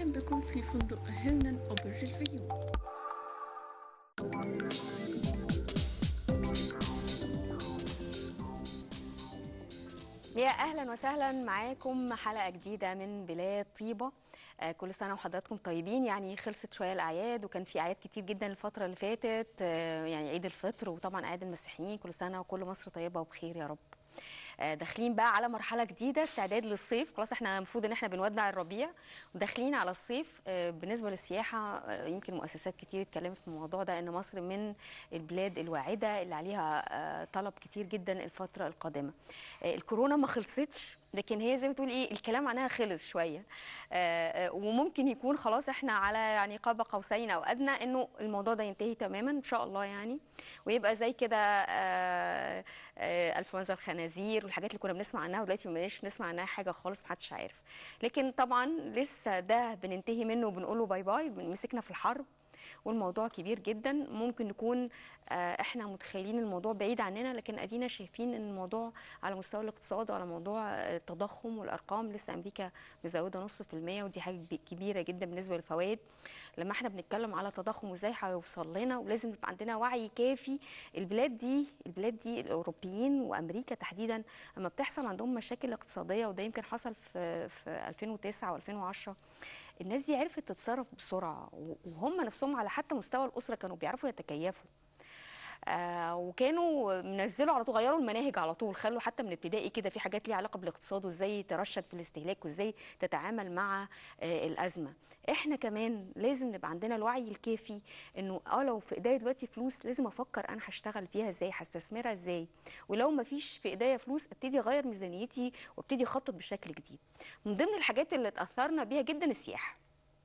بكم في فندق هيلنن أو برج الفيوم يا اهلا وسهلا معاكم حلقه جديده من بلاد طيبه آه، كل سنه وحضراتكم طيبين يعني خلصت شويه الاعياد وكان في اعياد كتير جدا الفتره اللي فاتت آه، يعني عيد الفطر وطبعا اعياد المسيحيين كل سنه وكل مصر طيبه وبخير يا رب آه، داخلين بقى على مرحله جديده استعداد للصيف خلاص احنا المفروض ان احنا بنودع الربيع وداخلين على الصيف آه، بالنسبه للسياحه آه، يمكن مؤسسات كتير اتكلمت في الموضوع ده ان مصر من البلاد الواعده اللي عليها آه، طلب كتير جدا الفتره القادمه آه، الكورونا ما خلصتش لكن هي زي ما تقول ايه الكلام عنها خلص شويه آه، آه، وممكن يكون خلاص احنا على يعني قاب قوسين او ادنى انه الموضوع ده ينتهي تماما ان شاء الله يعني ويبقى زي كده آه، آه، انفلونزا الخنازير والحاجات اللي كنا بنسمع عنها ودلوقتي ما بقيناش نسمع عنها حاجه خالص محدش عارف لكن طبعا لسه ده بننتهي منه وبنقول له باي باي مسكنا في الحرب والموضوع كبير جدا ممكن نكون آه، احنا متخيلين الموضوع بعيد عننا لكن ادينا شايفين ان الموضوع على مستوى الاقتصاد وعلى موضوع آه، التضخم والارقام لسه امريكا مزوده نص في المية ودي حاجه كبي- كبيره جدا بالنسبه للفوائد لما احنا بنتكلم على تضخم وازاي هيوصل لنا ولازم يبقى عندنا وعي كافي البلاد دي البلاد دي الاوروبيين وامريكا تحديدا اما بتحصل عندهم مشاكل اقتصاديه وده يمكن حصل في في 2009 و2010 الناس دي عرفت تتصرف بسرعه و- وهم نفسهم على حتى مستوى الاسره كانوا بيعرفوا يتكيفوا آه وكانوا منزلوا على طول غيروا المناهج على طول خلوا حتى من ابتدائي كده في حاجات ليها علاقه بالاقتصاد وازاي ترشد في الاستهلاك وازاي تتعامل مع آه الازمه احنا كمان لازم نبقى عندنا الوعي الكافي انه اه لو في ايديا دلوقتي فلوس لازم افكر انا هشتغل فيها ازاي هستثمرها ازاي ولو ما فيش في ايديا فلوس ابتدي اغير ميزانيتي وابتدي اخطط بشكل جديد من ضمن الحاجات اللي اتاثرنا بيها جدا السياحه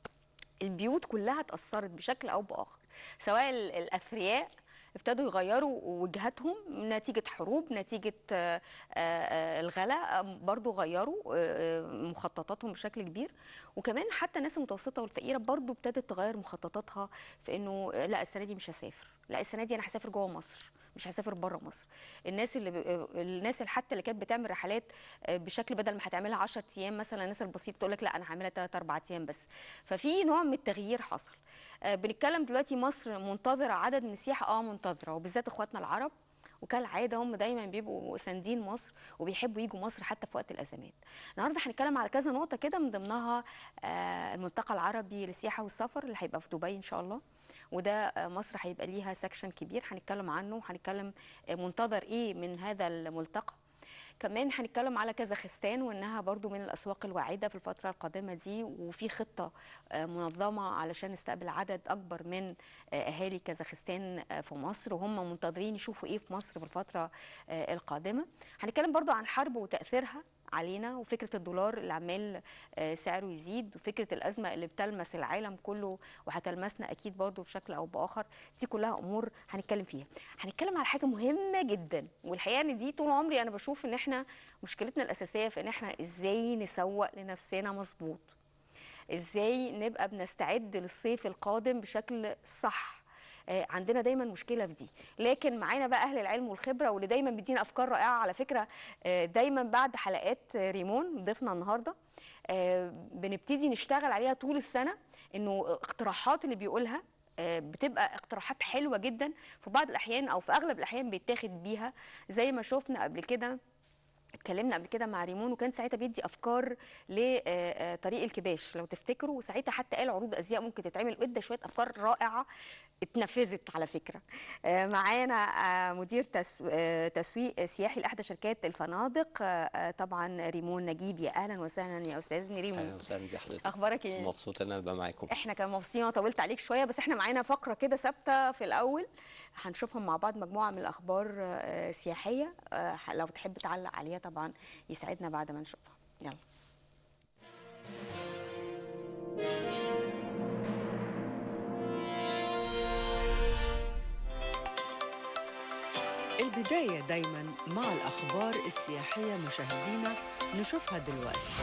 البيوت كلها اتأثرت بشكل أو بآخر سواء ال- الأثرياء ابتدوا يغيروا وجهاتهم نتيجة حروب نتيجة آه، آه، الغلاء آه، برضو غيروا آه، مخططاتهم بشكل كبير وكمان حتى الناس المتوسطة والفقيرة برضو ابتدت تغير مخططاتها في انه آه، لا السنة دي مش هسافر لا السنة دي انا هسافر جوه مصر مش هسافر بره مصر الناس اللي ب... الناس اللي حتى اللي كانت بتعمل رحلات آه، بشكل بدل ما هتعملها 10 ايام مثلا الناس البسيطه تقول لك لا انا هعملها 3 4 ايام بس ففي نوع من التغيير حصل آه، بنتكلم دلوقتي مصر منتظره عدد من السياحه اه منتظره وبالذات اخواتنا العرب وكالعاده هم دايما بيبقوا ساندين مصر وبيحبوا يجوا مصر حتى في وقت الازمات. النهارده هنتكلم على كذا نقطه كده من ضمنها آه، الملتقى العربي للسياحه والسفر اللي هيبقى في دبي ان شاء الله. وده آه، مصر هيبقى ليها سكشن كبير هنتكلم عنه وهنتكلم آه، منتظر ايه من هذا الملتقى. كمان هنتكلم على كازاخستان وانها برضو من الاسواق الواعده في الفتره القادمه دي وفي خطه آه، منظمه علشان نستقبل عدد اكبر من آه، اهالي كازاخستان آه، في مصر وهم منتظرين يشوفوا ايه في مصر في الفتره آه، القادمه هنتكلم برضو عن حرب وتاثيرها علينا وفكره الدولار اللي عمال آه، سعره يزيد وفكره الازمه اللي بتلمس العالم كله وهتلمسنا اكيد برضو بشكل او باخر دي كلها امور هنتكلم فيها هنتكلم على حاجه مهمه جدا والحقيقه ان دي طول عمري انا بشوف ان احنا مشكلتنا الاساسيه في ان احنا ازاي نسوق لنفسنا مظبوط ازاي نبقى بنستعد للصيف القادم بشكل صح آه، عندنا دايما مشكله في دي لكن معانا بقى اهل العلم والخبره واللي دايما بيدينا افكار رائعه على فكره آه، دايما بعد حلقات آه، ريمون ضيفنا النهارده آه، بنبتدي نشتغل عليها طول السنه انه اقتراحات اللي بيقولها آه، بتبقى اقتراحات حلوه جدا في بعض الاحيان او في اغلب الاحيان بيتاخد بيها زي ما شفنا قبل كده اتكلمنا قبل كده مع ريمون وكان ساعتها بيدي افكار لطريق الكباش لو تفتكروا وساعتها حتى قال عروض ازياء ممكن تتعمل وادى شويه افكار رائعه اتنفذت على فكره آه، معانا آه، مدير تس- آه، تسويق سياحي لاحدى شركات الفنادق آه، آه، طبعا ريمون نجيب يا اهلا وسهلا يا استاذ اهلا ريمون وسهلا زي حضرتك اخبارك ايه مبسوط ان انا ابقى معاكم احنا كمان مبسوطين انا طولت عليك شويه بس احنا معانا فقره كده ثابته في الاول هنشوفهم مع بعض مجموعه من الاخبار آه، سياحيه آه، لو تحب تعلق عليها طبعا يسعدنا بعد ما نشوفها يلا البداية دايما مع الأخبار السياحية مشاهدينا نشوفها دلوقتي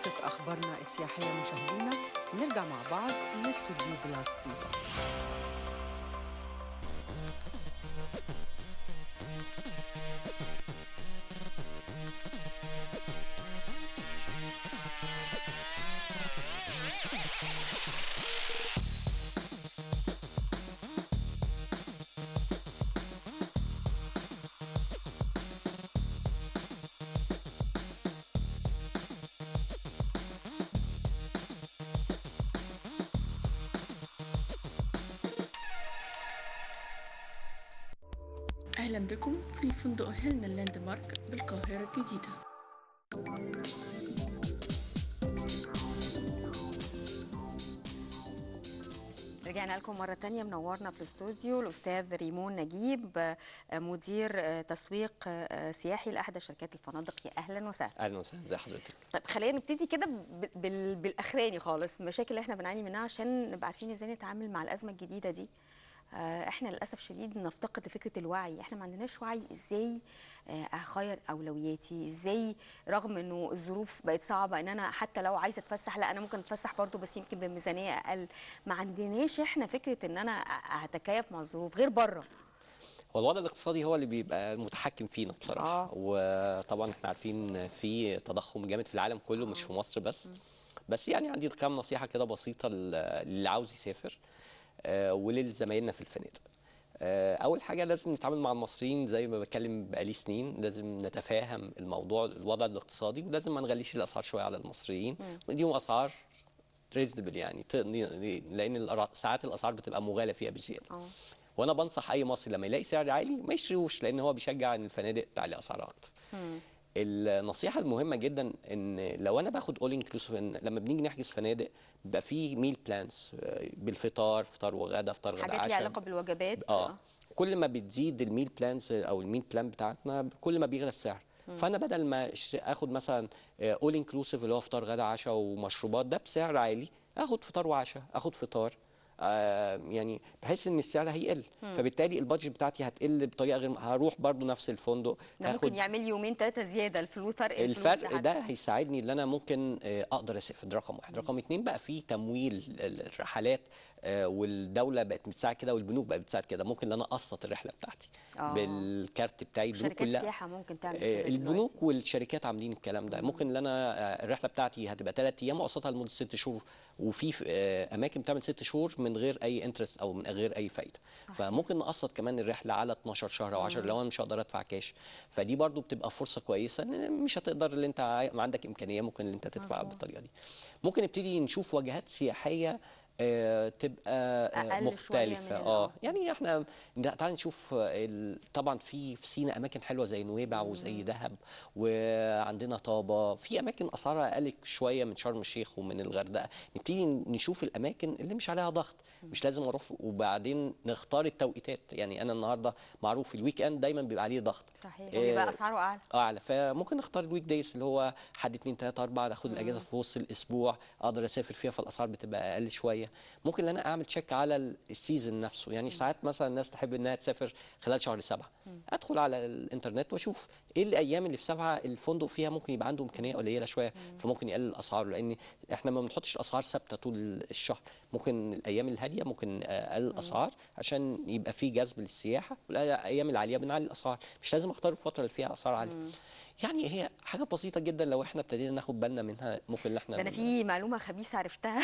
خلصت أخبارنا السياحية مشاهدينا نرجع مع بعض لاستوديو بلاد طيبة أهلا بكم في فندق هيلنا لاند مارك بالقاهرة الجديدة رجعنا لكم مرة تانية منورنا في الاستوديو الأستاذ ريمون نجيب آه، مدير آه، تسويق آه، سياحي لأحد شركات الفنادق يا أهلا وسهلا اهلا وسهلا ازي حضرتك طيب خلينا نبتدي كده ب- بال- بالاخراني خالص المشاكل اللي احنا بنعاني منها عشان نبقى عارفين ازاي نتعامل مع الازمه الجديده دي آه، احنا للاسف شديد نفتقد لفكره الوعي احنا ما عندناش وعي ازاي آه، اغير اولوياتي ازاي رغم انه الظروف بقت صعبه ان انا حتى لو عايزه اتفسح لا انا ممكن اتفسح برضه بس يمكن بميزانيه اقل ما عندناش احنا فكره ان انا هتكيف مع الظروف غير بره هو الوضع الاقتصادي هو اللي بيبقى المتحكم فينا بصراحه آه. وطبعا احنا عارفين في تضخم جامد في العالم كله مش في مصر بس بس يعني عندي كام نصيحه كده بسيطه لل- للي عاوز يسافر آه، وللزمايلنا في الفنادق آه، اول حاجه لازم نتعامل مع المصريين زي ما بتكلم بقالي سنين لازم نتفاهم الموضوع الوضع الاقتصادي ولازم ما نغليش الاسعار شويه على المصريين نديهم اسعار ريزنبل يعني ت- لان الأرا- ساعات الاسعار بتبقى مغالى فيها بزياده اه وانا بنصح اي مصري لما يلاقي سعر عالي ما يشتريهوش لان هو بيشجع ان الفنادق تعلي اسعارها اكتر النصيحه المهمه جدا ان لو انا باخد اول انكلوسيف ان لما بنيجي نحجز فنادق بيبقى في ميل بلانز بالفطار فطار وغدا فطار غدا حاجات ليها عشاء علاقه بالوجبات اه كل ما بتزيد الميل بلانز او الميل بلان بتاعتنا كل ما بيغلى السعر فانا بدل ما أشت- اخد مثلا اول انكلوسيف اللي هو فطار غدا عشاء ومشروبات ده بسعر عالي اخد فطار وعشاء اخد فطار آه يعني بحيث ان السعر هيقل فبالتالي البادجت بتاعتي هتقل بطريقه غير هروح برضو نفس الفندق ده ممكن يعمل يومين ثلاثه زياده الفلوس فرق الفلوس الفرق لحد- ده هيساعدني ان انا ممكن آه، اقدر اسافر ده رقم واحد رقم اتنين بقى في تمويل ال- الرحلات آه، والدوله بقت بتساعد كده والبنوك بقت بتساعد كده ممكن ان انا اقسط الرحله بتاعتي آه. بالكارت بتاعي البنوك شركات كلها السياحه ممكن تعمل آه، كده دلوقتي. البنوك والشركات عاملين الكلام ده ممكن ان انا آه، الرحله بتاعتي هتبقى ثلاث ايام واقسطها لمده ست شهور وفي آه، اماكن بتعمل ست شهور من غير اي انترست او من غير اي فايده فممكن نقسط كمان الرحله على 12 شهر او 10 لو انا مش هقدر ادفع كاش فدي برضو بتبقى فرصه كويسه ان مش هتقدر اللي انت عاي- ما عندك امكانيه ممكن اللي انت تدفع مظبوط. بالطريقه دي ممكن نبتدي نشوف وجهات سياحيه آه، تبقى آه، أقل شوية مختلفه من ال- اه يعني احنا ده- تعالى نشوف آه، ال- طبعا في في سينا اماكن حلوه زي نويبع وزي دهب وعندنا طابه في اماكن اسعارها اقل شويه من شرم الشيخ ومن الغردقه نبتدي نشوف الاماكن اللي مش عليها ضغط مش لازم اروح وبعدين نختار التوقيتات يعني انا النهارده معروف الويك اند دايما بيبقى عليه ضغط صحيح آه، وبيبقى اسعاره اعلى اعلى فممكن نختار الويك دايز اللي هو حد اتنين تلاته اربعه اخد الاجازه في وسط الاسبوع اقدر اسافر فيها فالاسعار بتبقى اقل شويه ممكن ان انا اعمل تشيك على ال- السيزون نفسه يعني ساعات مثلا الناس تحب انها تسافر خلال شهر سبعه ادخل على الانترنت واشوف ايه الايام اللي في سبعه الفندق فيها ممكن يبقى عنده امكانيه قليله شويه فممكن يقلل اسعاره لان احنا ما بنحطش اسعار ثابته طول الشهر ممكن الايام الهاديه ممكن اقلل الاسعار عشان يبقى في جذب للسياحه والايام العاليه بنعلي الاسعار مش لازم اختار الفتره اللي فيها اسعار عاليه يعني هي حاجه بسيطه جدا لو احنا ابتدينا ناخد بالنا منها ممكن ان احنا ده انا في معلومه خبيثه عرفتها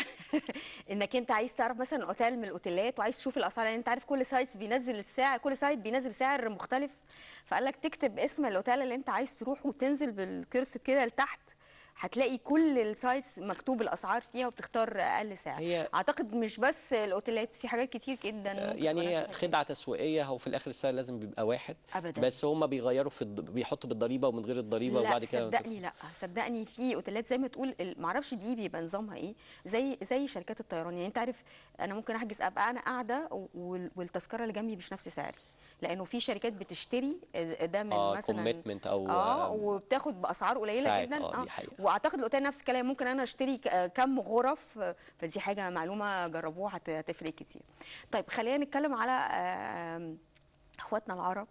انك انت عايز تعرف مثلا اوتيل من الاوتيلات وعايز تشوف الاسعار يعني انت عارف كل سايتس بينزل السعر كل سايت بينزل سعر مختلف فقال لك تكتب اسم الاوتيل اللي انت عايز تروح وتنزل بالكرسي كده لتحت هتلاقي كل السايتس مكتوب الاسعار فيها وبتختار اقل سعر هي- اعتقد مش بس الاوتيلات في حاجات كتير جدا ممكن يعني تبقى هي نفس الحاجة. خدعه تسويقيه هو في الاخر السعر لازم بيبقى واحد أبداً. بس هم بيغيروا في الض... بيحطوا بالضريبه ومن غير الضريبه لا وبعد كده صدقني لا صدقني في اوتيلات زي ما تقول ال- معرفش دي بيبقى نظامها ايه زي زي شركات الطيران يعني انت عارف انا ممكن احجز ابقى انا قاعده وال- والتذكره اللي جنبي مش نفس سعري لانه في شركات بتشتري ده من اه مثلا كوميتمنت او اه آه، وبتاخد باسعار قليله ساعات، جدا آه، دي حقيقة. واعتقد الاوتيل نفس الكلام ممكن انا اشتري ك- آه، كم غرف آه، فدي حاجه معلومه جربوها هت- هتفرق كتير طيب خلينا نتكلم على آه، اخواتنا العرب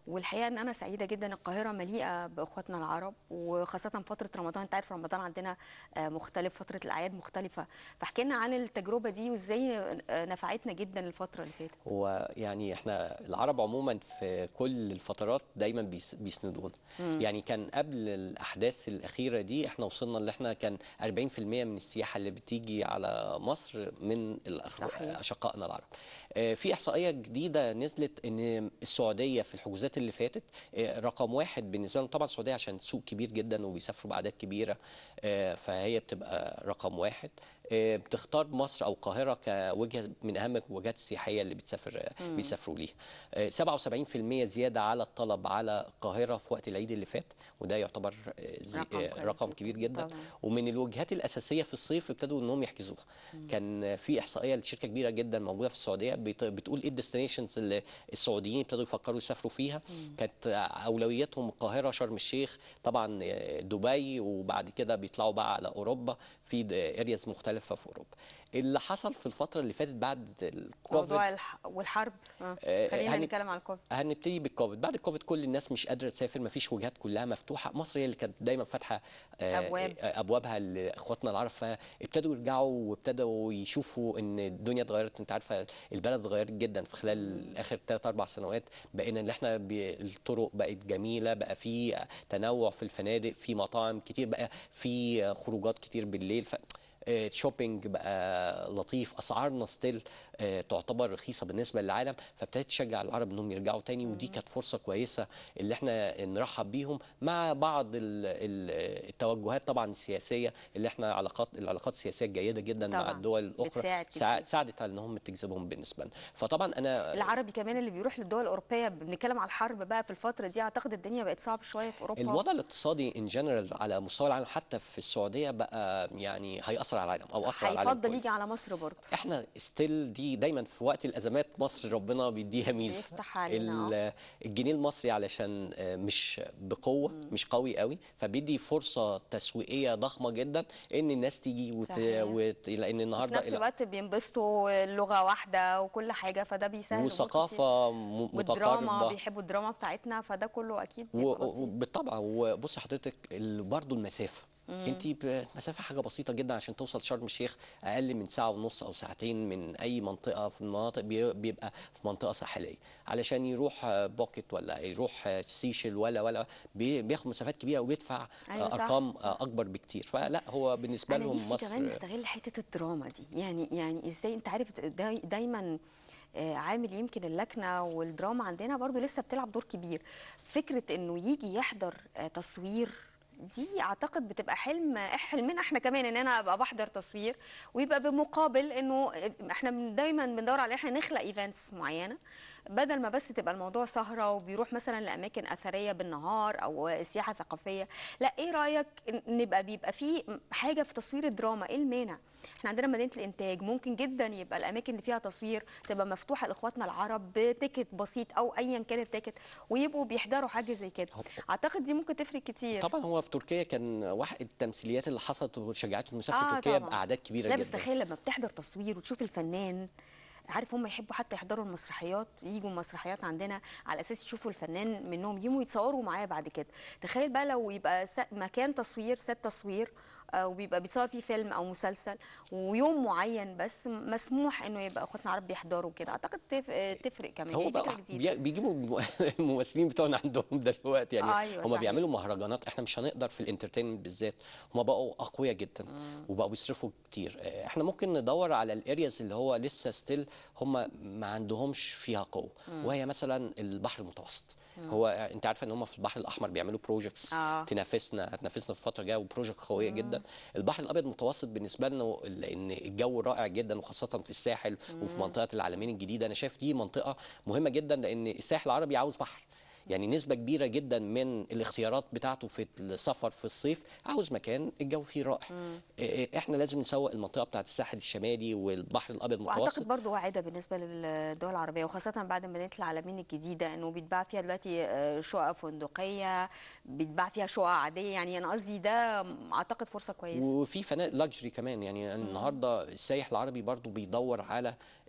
والحقيقه ان انا سعيده جدا القاهره مليئه باخواتنا العرب وخاصه فتره رمضان انت عارف رمضان عندنا آه، مختلف فتره الاعياد مختلفه فاحكي لنا عن التجربه دي وازاي آه، نفعتنا جدا الفتره اللي فاتت هو يعني احنا العرب عموما في كل الفترات دايما بيس- بيسندونا يعني كان قبل الاحداث الاخيره دي احنا وصلنا ان احنا كان 40% من السياحه اللي بتيجي على مصر من الأخ- صحيح. اشقائنا العرب آه، في احصائيه جديده نزلت ان السعوديه في الحجوزات اللي فاتت آه، رقم واحد بالنسبه لهم طبعا السعوديه عشان سوق كبير جدا وبيسافروا باعداد كبيره آه، فهي بتبقى رقم واحد آه، بتختار مصر او القاهره كوجهه من اهم الوجهات السياحيه اللي بتسافر بيسافروا ليها آه، 77% زياده على الطلب على القاهره في وقت العيد اللي فات وده يعتبر آه، زي- رقم آه، كويس رقم جداً. كبير جدا طبعاً. ومن الوجهات الاساسيه في الصيف ابتدوا انهم يحجزوها كان في احصائيه لشركه كبيره جدا موجوده في السعوديه بت- بتقول ايه الديستنيشنز اللي السعوديين ابتدوا يفكروا يسافروا فيها كانت اولوياتهم القاهره شرم الشيخ طبعا دبي وبعد كده بيطلعوا بقى على اوروبا في ارياز مختلفه في اوروبا اللي حصل في الفتره اللي فاتت بعد الكوفيد موضوع الح... والحرب آه. آه، خلينا هن- نتكلم عن الكوفيد هنبتدي بالكوفيد بعد الكوفيد كل الناس مش قادره تسافر ما فيش وجهات كلها مفتوحه مصر هي اللي كانت دايما فاتحه آه، أبواب. آه، ابوابها لاخواتنا العرب فابتدوا يرجعوا وابتدوا يشوفوا ان الدنيا اتغيرت انت عارفه البلد اتغيرت جدا في خلال اخر 3 4 سنوات بقينا ان احنا ب- الطرق بقت جميله بقى في تنوع في الفنادق في مطاعم كتير بقى في خروجات كتير بالليل ف آه، شوبينج بقى لطيف اسعارنا ستيل تعتبر رخيصه بالنسبه للعالم فابتدت تشجع العرب انهم يرجعوا تاني ودي كانت فرصه كويسه اللي احنا نرحب بيهم مع بعض ال- ال- التوجهات طبعا السياسيه اللي احنا علاقات العلاقات السياسيه الجيده جدا مع طبعاً. الدول الاخرى بتساعد كتير. ساعد- ساعدت على انهم تجذبهم بالنسبه لنا فطبعا انا العربي كمان اللي بيروح للدول الاوروبيه بنتكلم على الحرب بقى في الفتره دي اعتقد الدنيا بقت صعبه شويه في اوروبا الوضع الاقتصادي ان جنرال على مستوى العالم حتى في السعوديه بقى يعني هياثر على العالم او اثر على العالم هيفضل كله. يجي على مصر برضه احنا ستيل دي دايما في وقت الازمات مصر ربنا بيديها ميزه بيفتح علينا، ال- الجنيه المصري علشان آه، مش بقوه مش قوي قوي فبيدي فرصه تسويقيه ضخمه جدا ان الناس تيجي وت... صحيح. وت... لان في النهارده نفس الوقت بينبسطوا لغه واحده وكل حاجه فده بيسهل أمور كتير. وثقافه م- والدراما متقاربه بيحبوا الدراما بتاعتنا فده كله اكيد و- بيبقى و- لطيف. بالطبع وبص حضرتك ال- برضو المسافه انت مسافه حاجه بسيطه جدا عشان توصل شرم الشيخ اقل من ساعه ونص او ساعتين من اي منطقه في المناطق بي- بيبقى في منطقه ساحليه علشان يروح آه، بوكيت ولا يروح آه، سيشل ولا ولا بي- بياخد مسافات كبيره وبيدفع أيوة آه، صح، ارقام صح. آه، اكبر بكتير فلا هو بالنسبه انا لهم نفسي مصر كمان نستغل حته الدراما دي يعني يعني ازاي انت عارف داي دايما آه، عامل يمكن اللكنه والدراما عندنا برضو لسه بتلعب دور كبير فكره انه يجي يحضر آه، تصوير دي اعتقد بتبقى حلم حلمنا احنا كمان ان انا ابقى بحضر تصوير ويبقى بمقابل انه احنا من- دايما بندور على احنا نخلق ايفنتس معينه بدل ما بس تبقى الموضوع سهره وبيروح مثلا لاماكن اثريه بالنهار او سياحه ثقافيه لا ايه رايك ن- نبقى بيبقى في حاجه في تصوير الدراما ايه المانع احنا عندنا مدينه الانتاج ممكن جدا يبقى الاماكن اللي فيها تصوير تبقى مفتوحه لاخواتنا العرب بتيكت بسيط او ايا كان التيكت ويبقوا بيحضروا حاجه زي كده اعتقد دي ممكن تفرق كتير طبعا هو في تركيا كان واحد التمثيليات اللي حصلت وشجعت المسافه آه في تركيا طبعاً. باعداد كبيره لا جدا بس تخيل لما بتحضر تصوير وتشوف الفنان عارف هم يحبوا حتى يحضروا المسرحيات يجوا مسرحيات عندنا على اساس يشوفوا الفنان منهم يجوا يتصوروا معاه بعد كده تخيل بقى لو يبقى س- مكان تصوير ست تصوير آه، وبيبقى بيتصور فيه فيلم او مسلسل ويوم معين بس مسموح انه يبقى اخواتنا العرب بيحضروا كده اعتقد تف- آه، تفرق كمان هو هي فكره بقى جديده بي- بيجيبوا الم- الممثلين بتوعنا عندهم دلوقتي يعني أيوة هم صحيح. بيعملوا مهرجانات احنا مش هنقدر في الانترتينمنت بالذات هم بقوا اقوياء جدا وبقوا بيصرفوا كتير آه، احنا ممكن ندور على الارياز اللي هو لسه ستيل هم ما عندهمش فيها قوه وهي مثلا البحر المتوسط هو انت عارفه ان هم في البحر الاحمر بيعملوا بروجكتس آه. تنافسنا هتنافسنا في الفتره الجايه وبروجكت قويه جدا البحر الابيض المتوسط بالنسبه لنا لان الجو رائع جدا وخاصه في الساحل وفي منطقه العالمين الجديده انا شايف دي منطقه مهمه جدا لان الساحل العربي عاوز بحر يعني نسبة كبيرة جدا من الاختيارات بتاعته في السفر في الصيف عاوز مكان الجو فيه رائع إيه، احنا لازم نسوق المنطقة بتاعت الساحل الشمالي والبحر الابيض المتوسط واعتقد برضو واعده بالنسبه للدول العربيه وخاصه بعد مدينه العالمين الجديده انه بيتباع فيها دلوقتي آه، شقق فندقيه بيتباع فيها شقق عاديه يعني انا قصدي ده اعتقد فرصه كويسه وفي فنادق لاكجري كمان يعني النهارده السايح العربي برضو بيدور على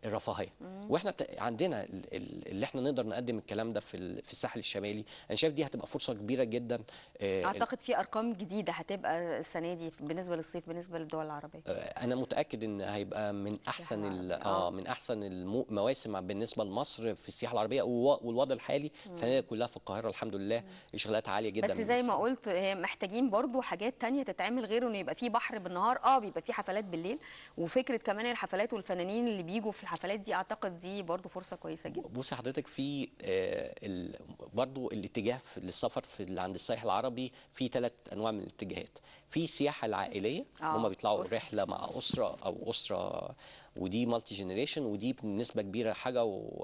الرفاهيه واحنا بت... عندنا ال- ال- اللي احنا نقدر نقدم الكلام ده في ال... في الساحل الشمالي انا شايف دي هتبقى فرصه كبيره جدا آه، اعتقد في ارقام جديده هتبقى السنه دي بالنسبه للصيف بالنسبه للدول العربيه آه، انا متاكد ان هيبقى من احسن ال- العربية. اه آه. من احسن المواسم بالنسبه لمصر في السياحه العربيه والو- والوضع الحالي الفنادق كلها في القاهره الحمد لله اشغالات عاليه جدا بس زي ما قلت هي محتاجين برضو حاجات تانية تتعمل غير انه يبقى في بحر بالنهار اه بيبقى في حفلات بالليل وفكره كمان الحفلات والفنانين اللي بيجوا في الحفلات دي اعتقد دي برضو فرصه كويسه جدا بصي حضرتك في آه، ال- برضو الاتجاه في- للسفر في ال- عند السائح العربي في ثلاث انواع من الاتجاهات في السياحه العائليه آه، هم بيطلعوا أسرة. رحله مع اسره او اسره ودي مالتي جنريشن ودي بنسبه كبيره حاجه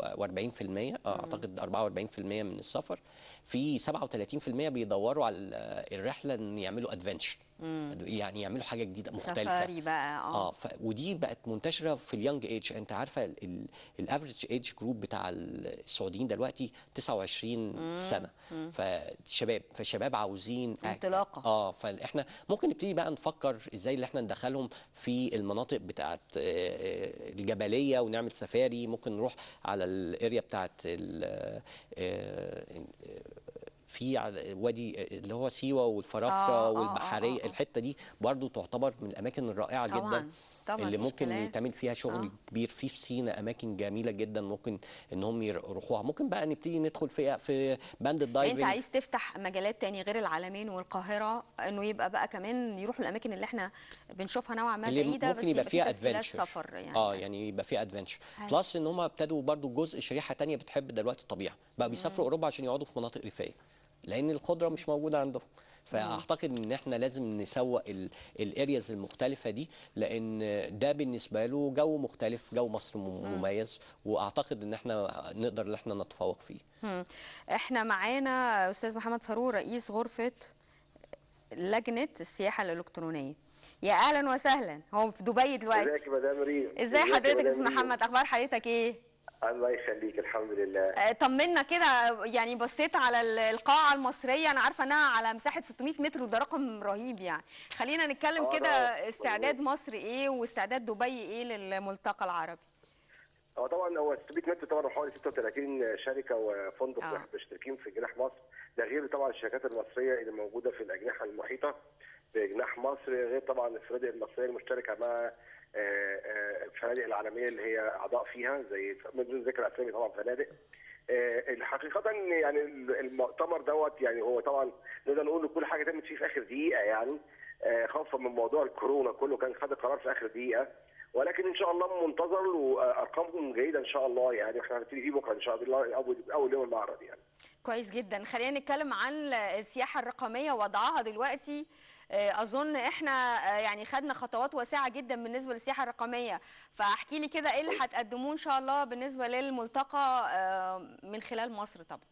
و40% اعتقد 44% من السفر في 37% بيدوروا على ال- الرحله ان يعملوا ادفنتشر يعني يعملوا حاجه جديده مختلفه سفاري بقى اه, اه ف... ودي بقت منتشره في اليونج ايج انت عارفه الافريج ايج جروب بتاع السعوديين دلوقتي 29 سنه فالشباب فالشباب عاوزين أك- انطلاقة. اه فاحنا ممكن نبتدي بقى نفكر ازاي اللي احنا ندخلهم في المناطق بتاعت آه، آه، الجبليه ونعمل سفاري ممكن نروح على الاريا بتاعت ال- آه، آه، في على وادي اللي هو سيوه والفرافره آه، آه، والبحريه آه، آه. الحته دي برضو تعتبر من الاماكن الرائعه طبعاً، جدا طبعاً، اللي مفيش ممكن كلام. يتعمل فيها شغل آه. كبير في في سينا اماكن جميله جدا ممكن ان هم يروحوها ممكن بقى نبتدي ندخل في في باند انت الدايفنج عايز تفتح مجالات تاني غير العالمين والقاهره انه يبقى بقى كمان يروحوا الاماكن اللي احنا بنشوفها نوعا ما اللي بعيده ممكن بس يبقى فيها تسهيلات ادفنتشر سفر يعني اه يعني يبقى فيها ادفنتشر حلو. بلس ان هم ابتدوا برضو جزء شريحه تانية بتحب دلوقتي الطبيعه بقى بيسافروا اوروبا عشان يقعدوا في مناطق ريفيه لان الخضره مش موجوده عندهم فاعتقد ان احنا لازم نسوق الارياز المختلفه دي لان ده بالنسبه له جو مختلف جو مصر م- مميز واعتقد ان احنا نقدر ان احنا نتفوق فيه مم. احنا معانا استاذ محمد فاروق رئيس غرفه لجنه السياحه الالكترونيه يا اهلا وسهلا هو في دبي دلوقتي ازيك يا مدام ريم ازاي ازيك يا حضرتك يا مدام استاذ ريم؟ محمد اخبار حضرتك ايه الله يخليك الحمد لله آه، طمنا كده يعني بصيت على ال- القاعه المصريه انا عارفه انها على مساحه 600 متر وده رقم رهيب يعني خلينا نتكلم آه، كده ده- استعداد مصر ايه واستعداد دبي ايه للملتقى العربي هو طبعا هو 600 متر طبعا حوالي 36 شركه وفندق آه. مشتركين في جناح مصر ده غير طبعا الشركات المصريه اللي موجوده في الاجنحه المحيطه بجناح مصر غير طبعا الفنادق المصريه المشتركه مع آه، آه، الفنادق العالميه اللي هي اعضاء فيها زي من دون ذكر اسامي طبعا فنادق آه، الحقيقة يعني المؤتمر دوت يعني هو طبعا نقدر نقول إن كل حاجة تمت فيه في آخر دقيقة يعني آه، خوفا من موضوع الكورونا كله كان خد القرار في آخر دقيقة ولكن ان شاء الله منتظر وارقامهم جيده ان شاء الله يعني احنا هنبتدي فيه بكره ان شاء الله اول اول يوم المعرض يعني كويس جدا خلينا نتكلم عن السياحه الرقميه وضعها دلوقتي آه، اظن احنا آه، يعني خدنا خطوات واسعه جدا بالنسبه للسياحه الرقميه فاحكي لي كده ايه اللي هتقدموه ان شاء الله بالنسبه للملتقى آه، من خلال مصر طبعا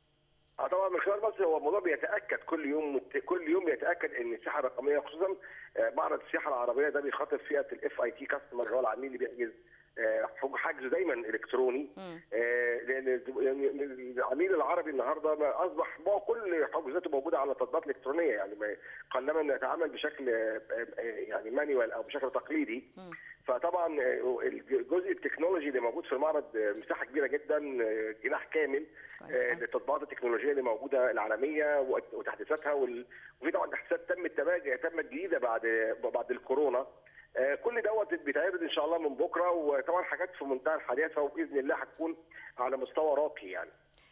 اه طبعا من خلال مصر هو الموضوع بيتاكد كل يوم كل يوم يتاكد ان السياحه الرقميه خصوصا آه، معرض السياحه العربيه ده بيخاطب فئه الاف اي تي كاستمر اللي هو العميل اللي بيحجز آه، حجزه دايما الكتروني آه، لان يعني العميل العربي النهارده ما اصبح ما كل حجوزاته موجوده على التطبيقات الالكترونيه يعني ما قلما نتعامل بشكل آه، آه، يعني مانيوال او بشكل تقليدي فطبعا آه، الجزء التكنولوجي اللي موجود في المعرض آه، مساحه كبيره جدا آه، جناح كامل كويس آه، أوي. للتطبيقات التكنولوجيه اللي موجوده العالميه وت- وتحديثاتها وال... وفي طبعا تحديثات تمت تماج- تمت جديده بعد بعد الكورونا آه، كل دوت بيتعرض ان شاء الله من بكره وطبعا حاجات في منتهى الحداثه وباذن الله هتكون على مستوى راقي يعني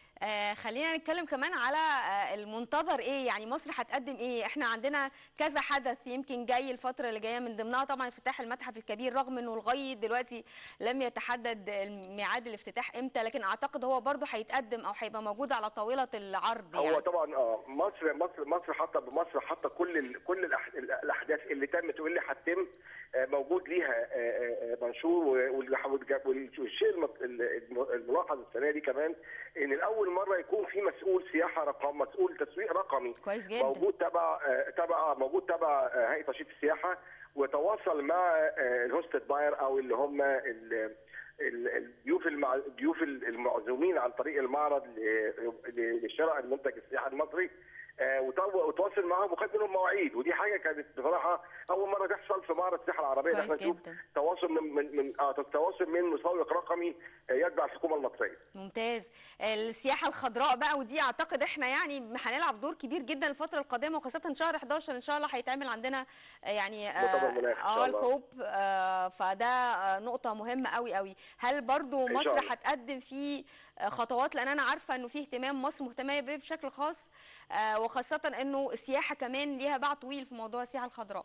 آه خلينا نتكلم كمان على آه المنتظر ايه يعني مصر هتقدم ايه احنا عندنا كذا حدث يمكن جاي الفتره اللي جايه من ضمنها طبعا افتتاح المتحف الكبير رغم انه لغايه دلوقتي لم يتحدد ميعاد الافتتاح امتى لكن اعتقد هو برضه هيتقدم او هيبقى موجود على طاوله العرض هو يعني طبعا اه مصر مصر مصر حاطه مصر حاطه كل ال كل الأح- الاحداث اللي تمت واللي هتتم آه، موجود ليها آه، آه، آه، منشور و- وال- والج- والشيء المت- الم- الملاحظ السنه دي كمان ان لاول مره يكون في مسؤول سياحه رقم مسؤول تسويق رقمي كويس جدا. موجود تبع آه، تبع موجود تبع آه، هيئه تنشيط السياحه وتواصل مع آه، الهوستد باير او اللي هم ال- ال- الضيوف المع... الضيوف المعزومين عن طريق المعرض ل- ل- لشراء المنتج السياحي المصري آه، وطو- وتواصل معاهم وخد منهم مواعيد ودي حاجه كانت بصراحه اول مره تحصل في معرض السياحه العربيه ان كويس احنا نشوف جدا. تواصل من من, من اه تواصل من مسوق رقمي آه، يتبع الحكومه المصريه ممتاز السياحه الخضراء بقى ودي اعتقد احنا يعني هنلعب دور كبير جدا الفتره القادمه وخاصه شهر 11 ان شاء الله هيتعمل عندنا آه، يعني مؤتمر مناخ إن شاء اه الله. الكوب آه، فده آه، نقطه مهمه قوي قوي هل برضو إن شاء مصر الله. هتقدم فيه آه، خطوات لان انا عارفه انه فيه اهتمام مصر مهتمه بيه بشكل خاص آه، وخاصه انه السياحه كمان ليها باع طويل في موضوع السياحه الخضراء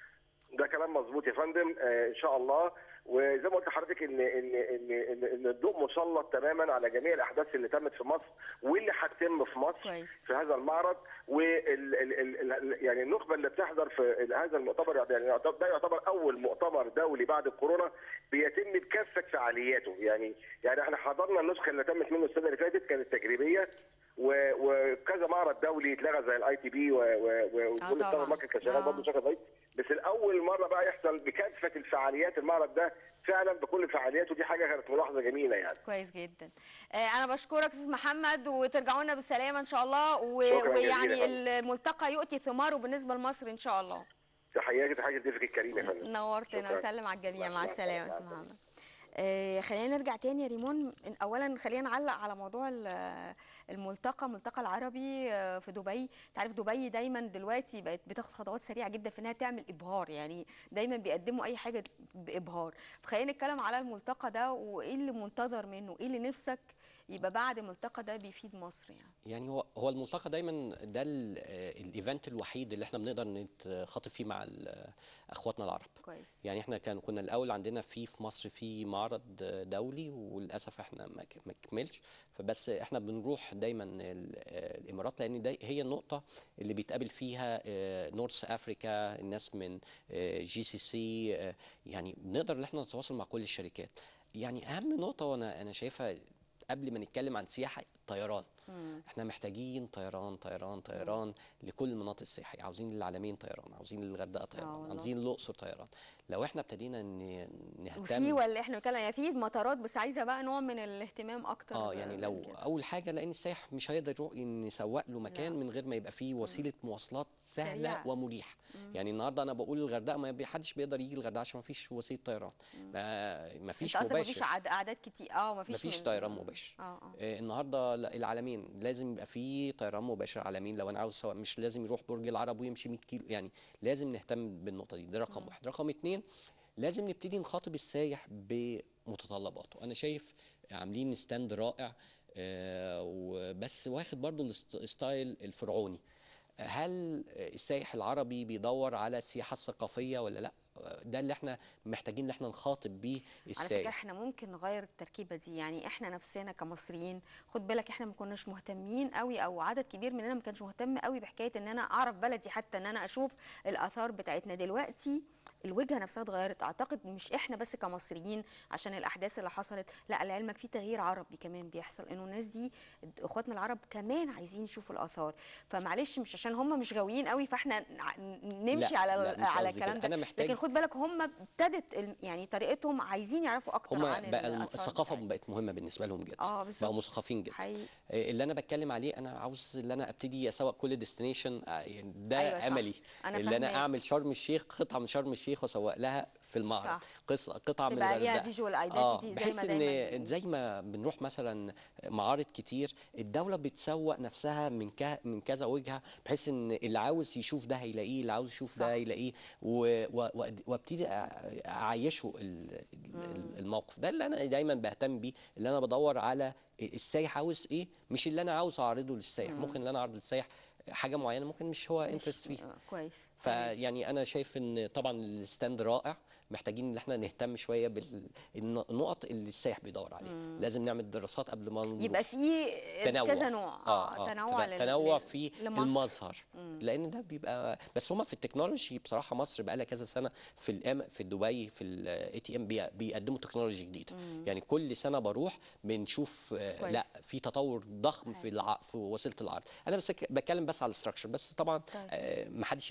ده كلام مظبوط يا فندم آه ان شاء الله وزي ما قلت لحضرتك ان ان ان ان, إن الضوء مسلط تماما على جميع الاحداث اللي تمت في مصر واللي هتتم في مصر كويس. في هذا المعرض وال ال ال ال يعني النخبه اللي بتحضر في ال- هذا المؤتمر يعني يعتبر- ده يعتبر اول مؤتمر دولي بعد الكورونا بيتم بكافه فعالياته يعني يعني احنا حضرنا النسخه اللي تمت منه السنه اللي فاتت كانت تجريبيه و- وكذا معرض دولي اتلغى زي الاي تي بي وكل طبعاً. السنه الماركت كان شغال آه. برضه شغال ضعيف بس الاول مره بقى يحصل بكافه الفعاليات المعرض ده فعلا بكل فعالياته دي حاجه كانت ملاحظه جميله يعني كويس جدا آه، انا بشكرك استاذ محمد وترجعوا لنا بالسلامه ان شاء الله و... شكراً جزيلاً ويعني يا فندم. الملتقى يؤتي ثماره بالنسبه لمصر ان شاء الله تحياتي تحيه ضيفك الكريم يا فندم نورتنا شكراً. وسلم على الجميع مع مع السلامه السلامة. استاذ محمد آه، خلينا نرجع تاني يا ريمون إن- اولا خلينا نعلق على موضوع ال- الملتقى الملتقى العربي آه، في دبي تعرف دبي دايما دلوقتي بقت بتاخد خطوات سريعه جدا في انها تعمل ابهار يعني دايما بيقدموا اي حاجه بابهار فخلينا نتكلم على الملتقى ده وايه اللي منتظر منه ايه اللي نفسك يبقى بعد الملتقى ده بيفيد مصر يعني يعني هو هو الملتقى دايما ده ال- آه، الايفنت الوحيد اللي احنا بنقدر نتخاطب فيه مع ال- اخواتنا العرب كويس يعني احنا كان كنا الاول عندنا في في مصر في معرض دولي وللاسف احنا ما ك- ما كملش فبس احنا بنروح دايما ال- آه، الامارات لان ده هي النقطه اللي بيتقابل فيها نورث افريكا الناس من جي سي سي يعني بنقدر ان احنا نتواصل مع كل الشركات يعني اهم نقطه وانا انا شايفها قبل ما نتكلم عن سياحه طيران احنا محتاجين طيران طيران طيران لكل المناطق السياحيه عاوزين العالمين طيران عاوزين الغردقه آه طيران والله. عاوزين الاقصر طيران لو احنا ابتدينا ن- نهتم وسيوه اللي احنا بنتكلم يعني في مطارات بس عايزه بقى نوع من الاهتمام اكتر اه يعني لو من كده. اول حاجه لان السائح مش هيقدر يروح نسوق له مكان لا. من غير ما يبقى فيه وسيله مواصلات سهله سريعة. ومريحه يعني النهارده انا بقول الغردقه ما حدش بيقدر يجي الغردقه عشان ما فيش وسيله طيران ما ما فيش انت قصدك مفيش مباشر عد- اعداد كتير اه مفيش مفيش من- طيران مباشر اه اه آه، النهارده لا، العالمين لازم يبقى فيه طيران مباشر عالمين لو انا عاوز سواء مش لازم يروح برج العرب ويمشي 100 كيلو يعني لازم نهتم بالنقطه دي ده رقم واحد رقم اتنين لازم نبتدي نخاطب السايح بمتطلباته انا شايف عاملين ستاند رائع آه، وبس واخد برضو الست- الستايل الفرعوني هل السائح العربي بيدور على السياحه الثقافيه ولا لا ده اللي احنا محتاجين ان احنا نخاطب بيه على فكره السائح احنا ممكن نغير التركيبه دي يعني احنا نفسنا كمصريين خد بالك احنا ما كناش مهتمين قوي او عدد كبير مننا ما كانش مهتم قوي بحكايه ان انا اعرف بلدي حتى ان انا اشوف الاثار بتاعتنا دلوقتي الوجهه نفسها اتغيرت اعتقد مش احنا بس كمصريين عشان الاحداث اللي حصلت لا لعلمك في تغيير عربي كمان بيحصل انه الناس دي اخواتنا العرب كمان عايزين يشوفوا الاثار فمعلش مش عشان هم مش غاويين قوي فاحنا نع- نمشي لا، على لا، مش على قصدي الكلام كده. ده أنا محتاج- لكن خد بالك هم ابتدت ال- يعني طريقتهم عايزين يعرفوا اكتر هم عن بقى الآثار الثقافه بتاعتنا. بقت مهمه بالنسبه لهم جدا اه بالظبط. بقوا مثقفين جدا حقيقي آه، اللي انا بتكلم عليه انا عاوز ان انا ابتدي اسوق كل ديستنيشن ده أيوة صح. املي أنا اللي انا فاهماك. اعمل شرم الشيخ قطعه من شرم الشيخ واسوق لها في المعرض صح. قصه قطعه من تبقى ليها الغردقه visual identity اه زي ما بحيث دايماً ان زي ما بنروح مثلا معارض كتير الدوله بتسوق نفسها من ك... من كذا وجهه بحيث ان اللي عاوز يشوف ده هيلاقيه اللي عاوز يشوف صح. ده يلاقيه و... و... و- وابتدي أ- اعيشه ال... ال- الموقف ده اللي انا دايما بهتم بيه اللي انا بدور على السايح عاوز ايه مش اللي انا عاوز اعرضه للسايح ممكن ان انا اعرض للسايح حاجه معينه ممكن مش هو انترست مش- فيه آه، كويس فيعني انا شايف ان طبعا الستاند رائع محتاجين ان احنا نهتم شويه بالنقط اللي السائح بيدور عليها لازم نعمل دراسات قبل ما نروح. يبقى في تنوع كذا نوع اه, تنوع تن- لل- تنوع لل- في لمصر. المظهر لان ده بيبقى بس هما في التكنولوجي بصراحه مصر بقى لها كذا سنه في الام في دبي في الاي تي ام بيقدموا تكنولوجي جديده يعني كل سنه بروح بنشوف آه، كويس. لا في تطور ضخم في الع... في وسيله العرض انا بس بتكلم بس على الاستراكشر بس طبعا طيب. آه، ما حدش يختلف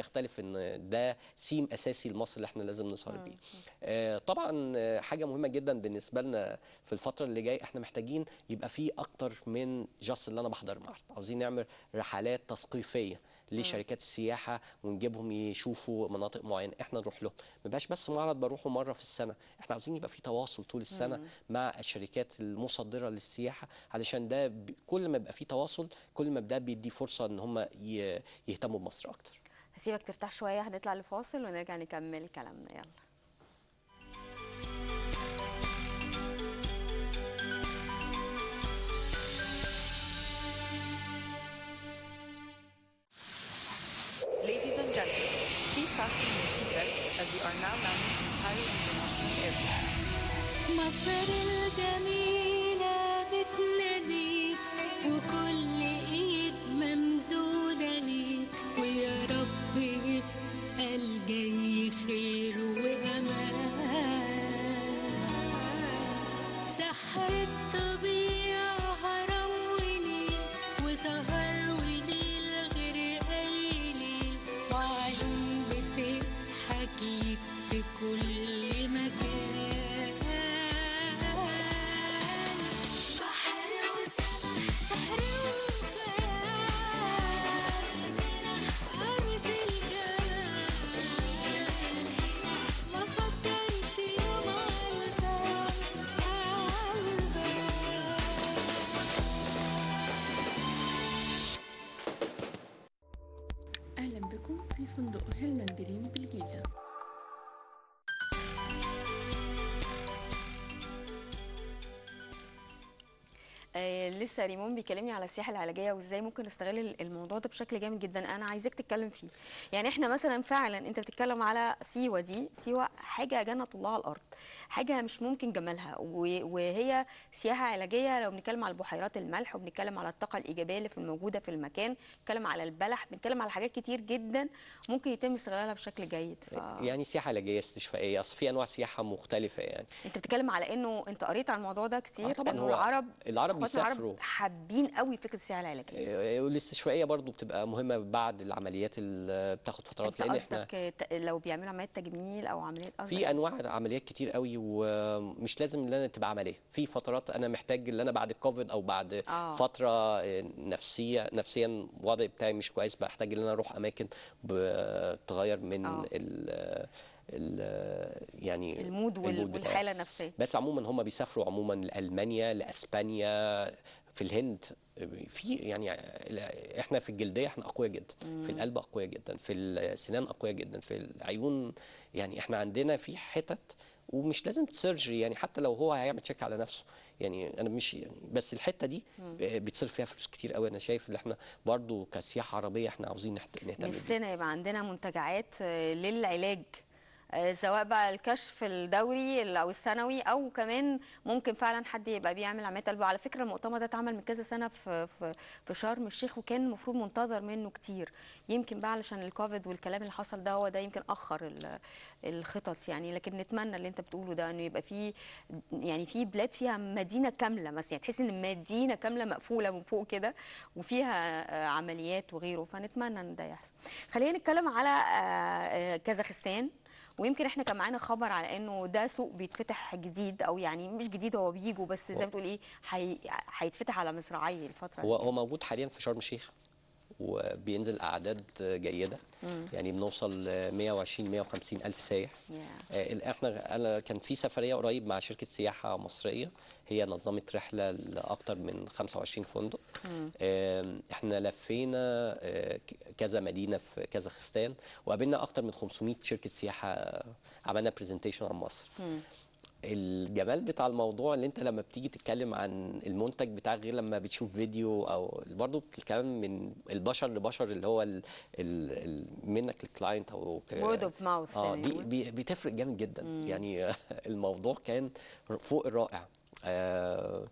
ان ده سيم اساسي لمصر اللي احنا لازم نسهر بيه آه، طبعا آه، حاجه مهمه جدا بالنسبه لنا في الفتره اللي جايه احنا محتاجين يبقى في اكتر من جاست اللي انا بحضر معرض عاوزين نعمل رحلات تثقيفيه لشركات السياحه ونجيبهم يشوفوا مناطق معينه احنا نروح لهم ما يبقاش بس معرض بروحه مره في السنه احنا عاوزين يبقى في تواصل طول السنه مع الشركات المصدره للسياحه علشان ده ب- كل ما يبقى في تواصل كل ما ده بيدي فرصه ان هم ي- يهتموا بمصر اكتر هسيبك ترتاح شويه هنطلع لفاصل ونرجع نكمل كلامنا يلا Ladies and gentlemen, please fasten your seatbelts as we are now landing in Cairo International Airport. مصر الجميلة بتناديك وكل ايد ممدودة ليك ويا رب يبقى الجاي خير وأمان سحر الطبيعة هرم ونيل وسهر وليل غير أي ليل وعيون بتضحك ليك في كل مكان بحر وسما سحر وجمال أرض الجمال ما فكرش يوم عالبال عالبال أهلا بكم في فندق هيلنا دريم بالجيزة آه لسه ريمون بيكلمني على السياحه العلاجيه وازاي ممكن نستغل ال- الموضوع ده بشكل جامد جدا انا عايزاك تتكلم فيه يعني احنا مثلا فعلا انت بتتكلم على سيوه دي سيوه حاجه جنه الله على الارض حاجه مش ممكن جمالها و- وهي سياحه علاجيه لو بنتكلم على بحيرات الملح وبنتكلم على الطاقه الايجابيه اللي في الموجوده في المكان بنتكلم على البلح بنتكلم على حاجات كتير جدا ممكن يتم استغلالها بشكل جيد ف... يعني سياحه علاجيه استشفائيه اصل في انواع سياحه مختلفه يعني انت بتتكلم على انه انت قريت عن الموضوع ده كتير آه طبعاً، انه هو العرب العرب اخواتنا العرب بيسافروا. حابين قوي فكره السياحه العلاجيه آه، والاستشفائيه برضو بتبقى مهمه بعد العمليات اللي بتاخد فترات انت لان احنا قصدك ت- لو بيعملوا عمليات تجميل او عمليات قصدك في انواع عمليات كتير قوي ومش لازم ان انا تبقى عمليه في فترات انا محتاج ان انا بعد الكوفيد او بعد آه. فتره آه، نفسيه نفسيا الوضع بتاعي مش كويس بحتاج ان انا اروح اماكن بتغير من آه. ال ال يعني المود وال- بتاعي. والحاله النفسيه بس عموما هم بيسافروا عموما لالمانيا لاسبانيا في الهند في يعني احنا في الجلديه احنا اقوياء جدا في القلب اقوياء جدا في السنان اقوياء جدا في العيون يعني احنا عندنا في حتت ومش لازم سيرجري يعني حتى لو هو هيعمل تشيك على نفسه يعني انا مش يعني بس الحته دي بيتصرف فيها فلوس كتير قوي انا شايف ان احنا برضو كسياحه عربيه احنا عاوزين نهت- نهتم بيها نفسنا يبقى عندنا منتجعات آه، للعلاج آه، سواء بقى الكشف الدوري ال- او السنوي او كمان ممكن فعلا حد يبقى بيعمل عمليات قلب على فكره المؤتمر ده اتعمل من كذا سنه في في في شرم الشيخ وكان المفروض منتظر منه كتير يمكن بقى علشان الكوفيد والكلام اللي حصل ده هو ده يمكن اخر ال- الخطط يعني لكن نتمنى اللي انت بتقوله ده انه يبقى في يعني في بلاد فيها مدينه كامله مثلا يعني تحس ان مدينه كامله مقفوله من فوق كده وفيها آه، عمليات وغيره فنتمنى ان ده يحصل خلينا نتكلم على آه، آه، كازاخستان ويمكن احنا كان معانا خبر على انه ده سوق بيتفتح جديد او يعني مش جديد هو بيجوا بس زي ما تقول ايه هي- هيتفتح على مصراعي الفتره هو دي. هو موجود حاليا في شرم الشيخ وبينزل اعداد جيده يعني بنوصل ل 120 150 الف سايح Yeah. آه، احنا انا كان في سفريه قريب مع شركه سياحه مصريه هي نظمت رحله لاكثر من 25 فندق آم، احنا لفينا آه، ك- كذا مدينه في كازاخستان وقابلنا اكثر من 500 شركه سياحه آه، عملنا برزنتيشن عن مصر الجمال بتاع الموضوع اللي انت لما بتيجي تتكلم عن المنتج بتاعك غير لما بتشوف فيديو او برضه الكلام من البشر لبشر اللي هو ال ال ال منك للكلاينت او ك- Word of mouth اه زي ما دي بيقولوا. بي- بتفرق جامد جدا يعني الموضوع كان فوق الرائع آه،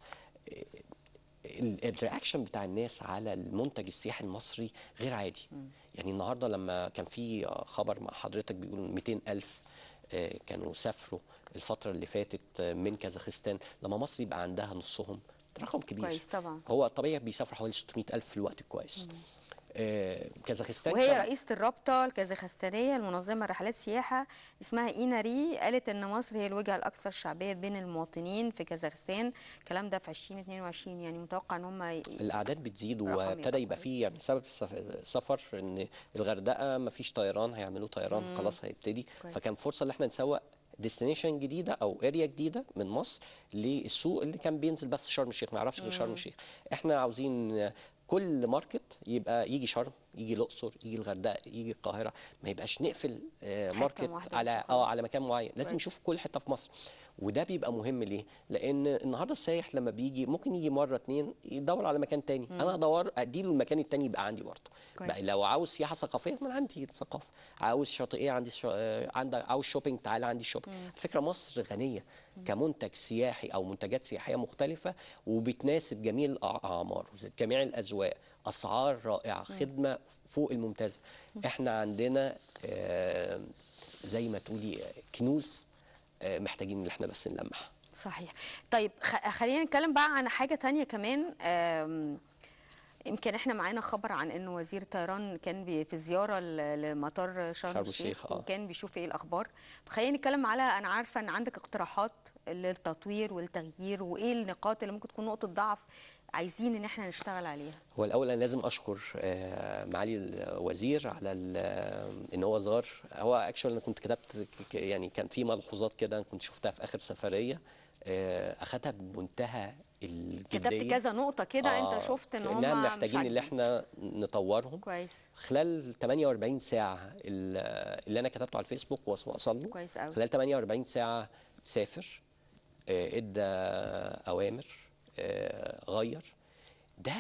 ال- الرياكشن بتاع الناس على المنتج السياحي المصري غير عادي يعني النهارده لما كان في خبر مع حضرتك بيقول 200 ألف آه، كانوا سافروا الفترة اللي فاتت آه، من كازاخستان لما مصر يبقى عندها نصهم ده رقم كبير كويس طبعا. هو طبيعي بيسافر حوالي 600 ألف في الوقت الكويس آه، كازاخستان وهي شعب- رئيسة الرابطة الكازاخستانية المنظمة رحلات سياحة اسمها إينا ري قالت إن مصر هي الوجهة الأكثر شعبية بين المواطنين في كازاخستان الكلام ده في 2022 يعني متوقع إن هم ي- الاعداد بتزيد رقم وابتدى يبقى يبقى كويس. فيه يعني سبب السف- السفر ان الغردقه ما فيش طيران هيعملوا طيران خلاص هيبتدي كويس. فكان فرصه ان احنا نسوق ديستنيشن جديده او اريا جديده من مصر للسوق اللي كان بينزل بس شرم الشيخ ما يعرفش غير شرم الشيخ احنا عاوزين كل ماركت يبقى يجي شرم يجي الاقصر يجي الغردقه يجي القاهره ما يبقاش نقفل آه، حتة ماركت واحدة على بس اه خلاص. على مكان معين لازم كويس. نشوف كل حته في مصر وده بيبقى مهم ليه لان النهارده السايح لما بيجي ممكن يجي مره اتنين يدور على مكان تاني انا ادور اديله المكان التاني يبقى عندي برضه كويس. بقى لو عاوز سياحه ثقافيه ما أنا عندي ثقافه عاوز شاطئيه عندي شا... آه، عندك عاوز شوبينج تعالى عندي شوبينج على فكره مصر غنيه كمنتج سياحي او منتجات سياحيه مختلفه وبتناسب جميع الاعمار جميع الاذواق اسعار رائعه خدمه فوق الممتازه احنا عندنا آه، زي ما تقولي آه، كنوز آه، محتاجين ان احنا بس نلمعها صحيح طيب خ- خلينا نتكلم بقى عن حاجة تانية كمان آم، يمكن احنا معانا خبر عن انه وزير الطيران كان بي- في زياره ل- لمطار شرم شرم الشيخ الشيخ، آه. وكان بيشوف ايه الاخبار فخلينا نتكلم على انا عارفه ان عندك اقتراحات للتطوير والتغيير وايه النقاط اللي ممكن تكون نقطه ضعف عايزين ان احنا نشتغل عليها هو الاول انا لازم اشكر آه، معالي الوزير على ال- آه، ان هو زار هو اكشوال انا كنت كتبت ك- يعني كان في ملحوظات كده أنا كنت شفتها في اخر سفريه آه، اخدها بمنتهى الجديه كتبت كذا نقطه كده آه، انت شفت ان هم إنها محتاجين اللي احنا نطورهم كويس خلال 48 ساعة ال- اللي أنا كتبته على الفيسبوك وص- وصل له كويس أوي. خلال 48 ساعة سافر آه، ادى أوامر آه، غير ده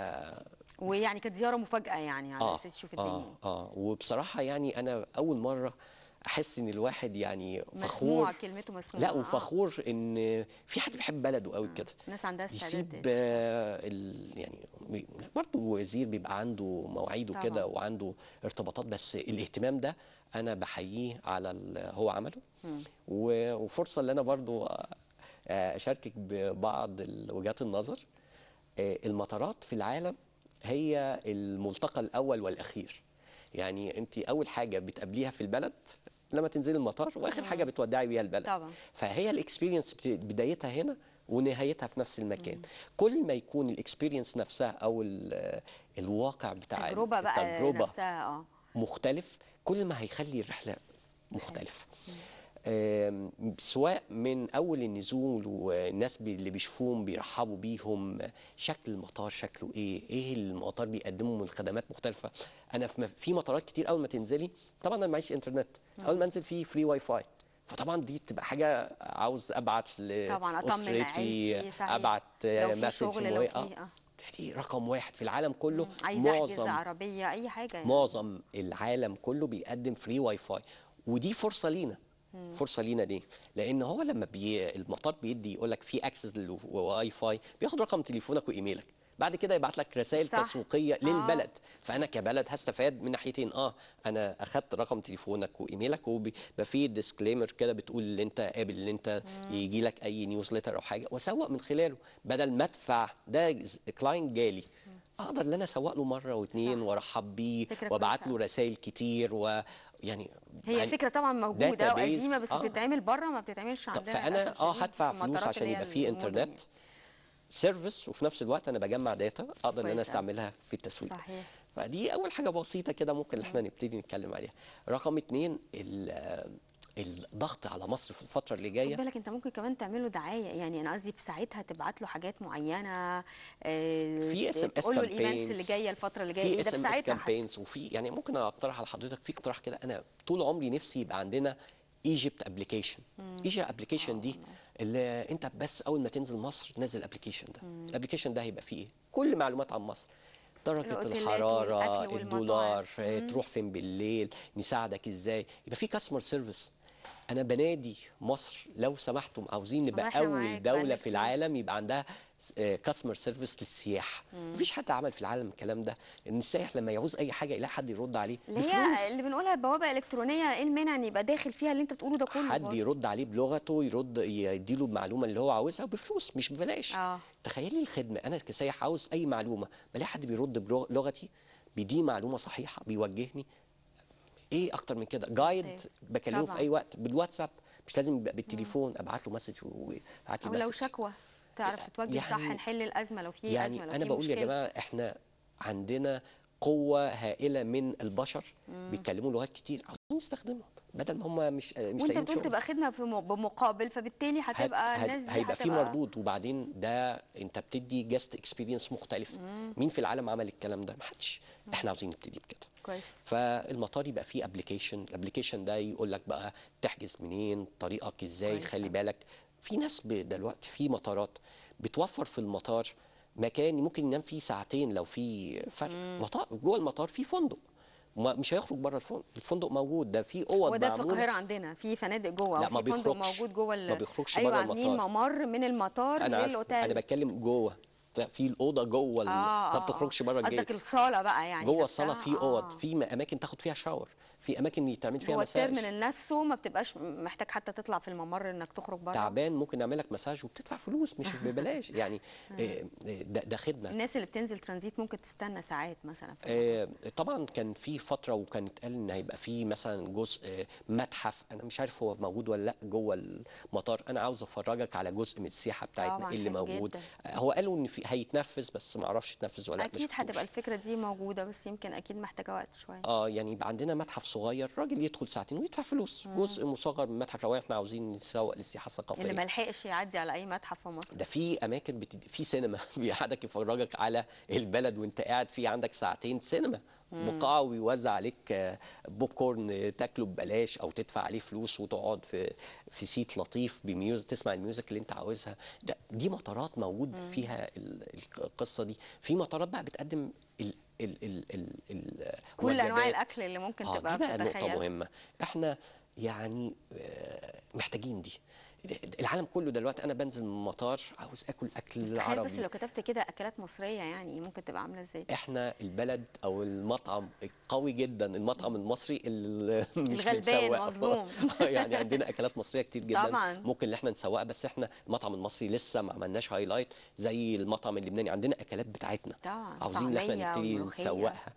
ويعني كانت زياره مفاجاه يعني على اساس تشوف الدنيا اه اه وبصراحة يعني أنا أول مرة أحس إن الواحد يعني مسموع فخور كلمته مسموعه لا آه. وفخور إن في حد بيحب بلده قوي كده الناس عندها استعداد يسيب آه، ال... يعني بي- برضه وزير بيبقى عنده مواعيد وكده طبعاً. وعنده ارتباطات بس الاهتمام ده انا بحييه على ال... هو عمله و... وفرصه اللي انا برضه آه، اشاركك ببعض ال- وجهات النظر آه، المطارات في العالم هي الملتقى الاول والاخير يعني انت اول حاجه بتقابليها في البلد لما تنزلي المطار واخر حاجه بتودعي بيها البلد طبعاً. فهي الاكسبيرينس بدايتها هنا ونهايتها في نفس المكان كل ما يكون الاكسبيرينس نفسها او ال- الواقع بتاع تجربه بقى التجربه نفسها اه مختلف كل ما هيخلي الرحله مختلفه آم، سواء من اول النزول والناس بي- اللي بيشوفوهم بيرحبوا بيهم شكل المطار شكله ايه ايه المطار بيقدمه من خدمات مختلفه انا في م- في مطارات كتير اول ما تنزلي طبعا انا معيش انترنت اول ما انزل في فري واي فاي فطبعا دي بتبقى حاجه عاوز ابعت طبعا اطمن لاسرتي عيلتي صحيح ابعت لو في مسج شغل لو مهم- في آه. اه دي رقم واحد في العالم كله عايزه احجز معظم عربيه اي حاجه يعني. معظم العالم كله بيقدم فري واي فاي ودي فرصه لينا فرصه لينا ليه؟ لان هو لما بي المطار بيدي يقول لك في اكسس للواي فاي بياخد رقم تليفونك وايميلك بعد كده يبعت لك رسائل صح. تسويقيه آه. للبلد فانا كبلد هستفاد من ناحيتين اه انا اخدت رقم تليفونك وايميلك وبيبقى في ديسكليمر كده بتقول ان انت قابل ان انت يجي لك اي نيوزليتر او حاجه واسوق من خلاله بدل ما ادفع ده كلاينت جالي اقدر ان انا اسوق له مره واثنين صح. وارحب بيه فكرة وابعت كويسة. له رسائل كتير ويعني هي يعني فكره طبعا موجوده database، وقديمه بس آه. بتتعمل بره ما بتتعملش طب عندنا فانا للأسف اه شديد هدفع في فلوس المطارات عشان اللي هي يبقى في المدن انترنت سيرفيس وفي نفس الوقت انا بجمع داتا اقدر ان انا كويس أوي. استعملها في التسويق صحيح فدي اول حاجه بسيطه كده ممكن ان احنا نبتدي نتكلم عليها رقم اتنين ال- الضغط على مصر في الفتره اللي خد جايه بالك انت ممكن كمان تعمل له دعايه يعني انا قصدي في ساعتها تبعت له حاجات معينه آه، في SMS تقول له الايفنتس campaigns. اللي جايه الفتره اللي جايه في ايه اس ده في ام اس ساعتها حتى. كامبينز وفي يعني ممكن اقترح على حضرتك في اقتراح كده انا طول عمري نفسي يبقى عندنا ايجيبت ابلكيشن ايجيبت ابلكيشن دي اللي انت بس اول ما تنزل مصر تنزل الابلكيشن ده الابلكيشن ده هيبقى فيه ايه كل معلومات عن مصر درجة الأوتيلات الحرارة والأكل والمطاعم. الدولار آه، تروح فين بالليل نساعدك ازاي يبقى في كاستمر سيرفيس انا بنادي مصر لو سمحتم عاوزين والله نبقى إحنا معاك اول بقالنا دولة في كتير. العالم يبقى عندها كاستمر سيرفيس للسياحه مفيش حد عمل في العالم الكلام ده ان السائح لما يعوز اي حاجه يلاقي حد يرد عليه اللي بفلوس. هي اللي بنقولها بوابه الكترونيه ايه المانع ان يبقى داخل فيها اللي انت بتقوله ده كله حد برضه؟ يرد عليه بلغته يرد يديله المعلومه اللي هو عاوزها بفلوس مش ببلاش اه تخيلي الخدمه انا كسائح عاوز اي معلومه بلاقي حد بيرد بلغتي بيديني معلومه صحيحه بيوجهني ايه اكتر من كده جايد ممتاز. بكلمه طبعاً. في اي وقت بالواتساب مش لازم يبقى بالتليفون ابعت له مسج وابعت او لي لو مسج شكوى تعرف تتوجه يعني- صح نحل الازمه لو في يعني ازمه لو انا في بقول مشكله يا جماعه احنا عندنا قوه هائله من البشر بيتكلموا لغات كتير عاوزين نستخدمهم بدل ما هم مش مش وانت لاقيين بتقول شغل. تبقى خدمه في م- بمقابل فبالتالي هتبقى هت- الناس دي هيبقى في هتبقى- مردود وبعدين ده انت بتدي جاست اكسبيرينس مختلف مين في العالم عمل الكلام ده محدش احنا عاوزين نبتدي بكده كويس فالمطار يبقى فيه ابلكيشن الابلكيشن ده يقول لك بقى تحجز منين طريقك ازاي كويس خلي أوي. بالك في ناس ب- دلوقتي في مطارات بتوفر في المطار مكان ممكن ينام فيه ساعتين لو في فرق مطار جوه المطار في فندق ما- مش هيخرج بره الفندق الفندق موجود ده في اوض وده في معمولة. القاهره عندنا في فنادق جوه لا، وفي ما فندق بيخرجش. موجود جوه ال- ما بيخرجش ايوه بره عاملين المطار. ممر من المطار انا عارف للاوتيل انا بتكلم جوه ده في الاوضه جوه ال- ما بتخرجش بره الجيت قصدك الصاله بقى يعني جوه نفسها؟ الصاله في اوض آه. في م- اماكن تاخد فيها شاور في اماكن يتعمل فيها جوه مساج التيرمينال نفسه ما بتبقاش محتاج حتى تطلع في الممر انك تخرج بره تعبان ممكن نعمل لك مساج وبتدفع فلوس مش ببلاش يعني آه، ده, ده خدمه الناس اللي بتنزل ترانزيت ممكن تستنى ساعات مثلا في آه، طبعا كان في فتره وكانت قال ان هيبقى في مثلا جزء آه، متحف انا مش عارف هو موجود ولا لا جوه المطار انا عاوز افرجك على جزء من السياحه بتاعتنا طبعاً، إيه اللي حلو موجود جدا. آه، هو قالوا ان في هيتنفذ بس ما اعرفش يتنفذ ولا لا ما اكيد شفتوش. هتبقى الفكره دي موجوده بس يمكن اكيد محتاجه وقت شويه اه يعني يبقى عندنا متحف صغير راجل يدخل ساعتين ويدفع فلوس جزء مصغر من المتحف لو احنا عاوزين نسوق للسياحه الثقافيه اللي ما لحقش يعدي على اي متحف في مصر ده في اماكن بتد... في سينما بيقعدك يفرجك على البلد وانت قاعد في عندك ساعتين سينما بقاعة ويوزع عليك آه، بوب كورن آه، تاكله ببلاش او تدفع عليه فلوس وتقعد في في سيت لطيف بميوزك تسمع الميوزك اللي انت عاوزها ده دي مطارات موجود فيها ال- القصه دي في مطارات بقى بتقدم ال ال ال ال ال كل انواع وجبات. الاكل اللي ممكن اه تبقى دي بقى نقطة بتتخيلها. مهمة احنا يعني آه، محتاجين دي العالم كله دلوقتي انا بنزل من المطار عاوز اكل اكل تخيل بس عربي لو كتبت كده اكلات مصريه يعني ممكن تبقى عامله ازاي احنا البلد او المطعم القوي جدا المطعم المصري اللي مش الغلبان، بنسوق. مظلوم. يعني عندنا اكلات مصريه كتير جدا طبعاً. ممكن ان احنا نسوقها بس احنا المطعم المصري لسه ما عملناش هايلايت زي المطعم اللبناني عندنا اكلات بتاعتنا طبعاً، عاوزين ان احنا طعمية نبتدي وملوخية. نسوقها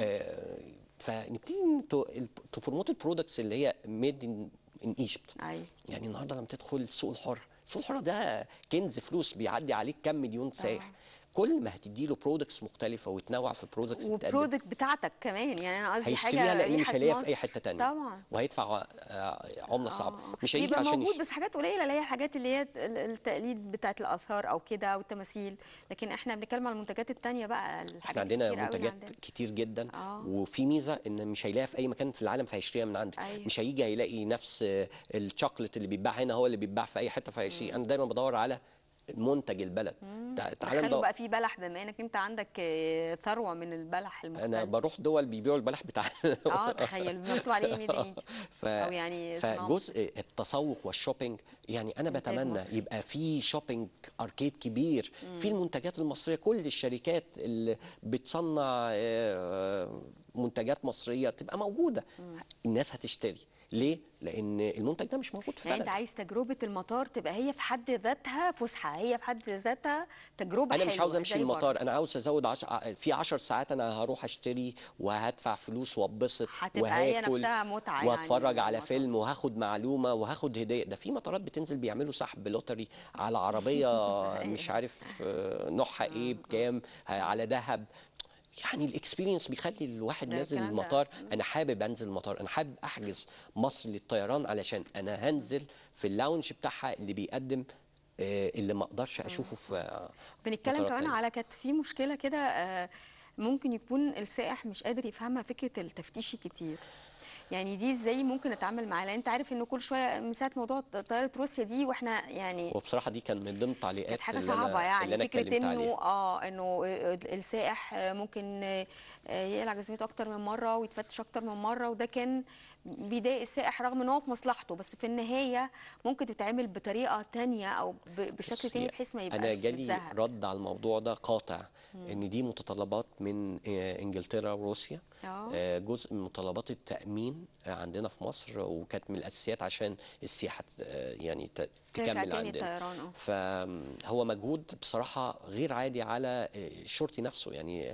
آه فنبتدي تبروموت البرودكتس اللي هي ميد ان ايجيبت ايوه يعني النهارده لما تدخل السوق الحر السوق الحر ده كنز فلوس بيعدي عليك كام مليون سائح كل ما هتدي له برودكتس مختلفه وتنوع في البرودكتس وبرودكت بتاعتك كمان يعني انا قصدي هيشتريها حاجه لان مش ريحة هيلاقيها في اي مصر. حته تانية طبعا وهيدفع آه، عمله صعبه آه. مش هيجي بيبقى عشان موجود يش- بس حاجات قليله اللي هي الحاجات اللي هي ال- التقليد بتاعت الاثار او كده والتماثيل لكن احنا بنتكلم على المنتجات التانية بقى الحاجات احنا عندنا كتير قوي اللي منتجات عندنا. كتير جدا آه. وفي ميزه ان مش هيلاقيها في اي مكان في العالم فهيشتريها من عندك أيوة. مش هيجي هيلاقي نفس آه، الشوكليت اللي بيتباع هنا هو اللي بيتباع في اي حته فهيشتريه انا دايما بدور على منتج البلد تع- تعال خلوا ندور- بقى في بلح بما انك انت عندك آه، ثروه من البلح المختلف انا بروح دول بيبيعوا البلح بتاعنا اه تخيل مكتوب عليه ميد ان ف... او يعني صناعة فجزء التسوق والشوبينج يعني انا إنتاج بتمنى مصري. يبقى في شوبينج اركيد كبير في المنتجات المصريه كل الشركات اللي بتصنع آه، منتجات مصريه تبقى موجوده الناس هتشتري ليه لان المنتج ده مش موجود في يعني انت بلد عايز تجربه المطار تبقى هي في حد ذاتها فسحه هي في حد ذاتها تجربه انا مش حلوة عاوز امشي زي المطار بره. انا عاوز ازود عش... في 10 ساعات انا هروح اشتري وهدفع فلوس واتبسط هتبقى هي وهاكل نفسها متعه يعني واتفرج على المطار. فيلم وهاخد معلومه وهاخد هديه ده في مطارات بتنزل بيعملوا سحب لوتري على عربيه مش عارف آه، نوعها ايه بكام آه، على ذهب يعني الاكسبيرينس بيخلي الواحد ده نازل الكلام ده. المطار انا حابب انزل المطار انا حابب احجز مصر للطيران علشان انا هنزل في اللاونج بتاعها اللي بيقدم آه، اللي ما اقدرش اشوفه في آه، بنتكلم مطارات كمان تانية. على كانت في مشكله كده آه، ممكن يكون السائح مش قادر يفهمها فكره التفتيش كتير يعني دي ازاي ممكن نتعامل معاها لان انت عارف انه كل شويه من ساعه موضوع طياره روسيا دي واحنا يعني وبصراحه دي كان من ضمن التعليقات كانت حاجه اللي أنا- صعبه اللي يعني أنا فكره اتكلمت انه عليها. اه انه السائح ممكن يقلع جزمته اكتر من مره ويتفتش اكتر من مره وده كان بيضايق السائح رغم ان هو في مصلحته بس في النهايه ممكن تتعمل بطريقه تانية او ب- بشكل تاني بصي، بحيث ما يبقاش انا جالي متزهق. رد على الموضوع ده قاطع ان دي متطلبات من آه، انجلترا وروسيا آه. آه، جزء من متطلبات التامين آه، عندنا في مصر وكانت من الاساسيات عشان السياحه آه، يعني ت- ترجع تكمل تاني عندنا الطيران اه فهو مجهود بصراحة غير عادي على الشرطي نفسه يعني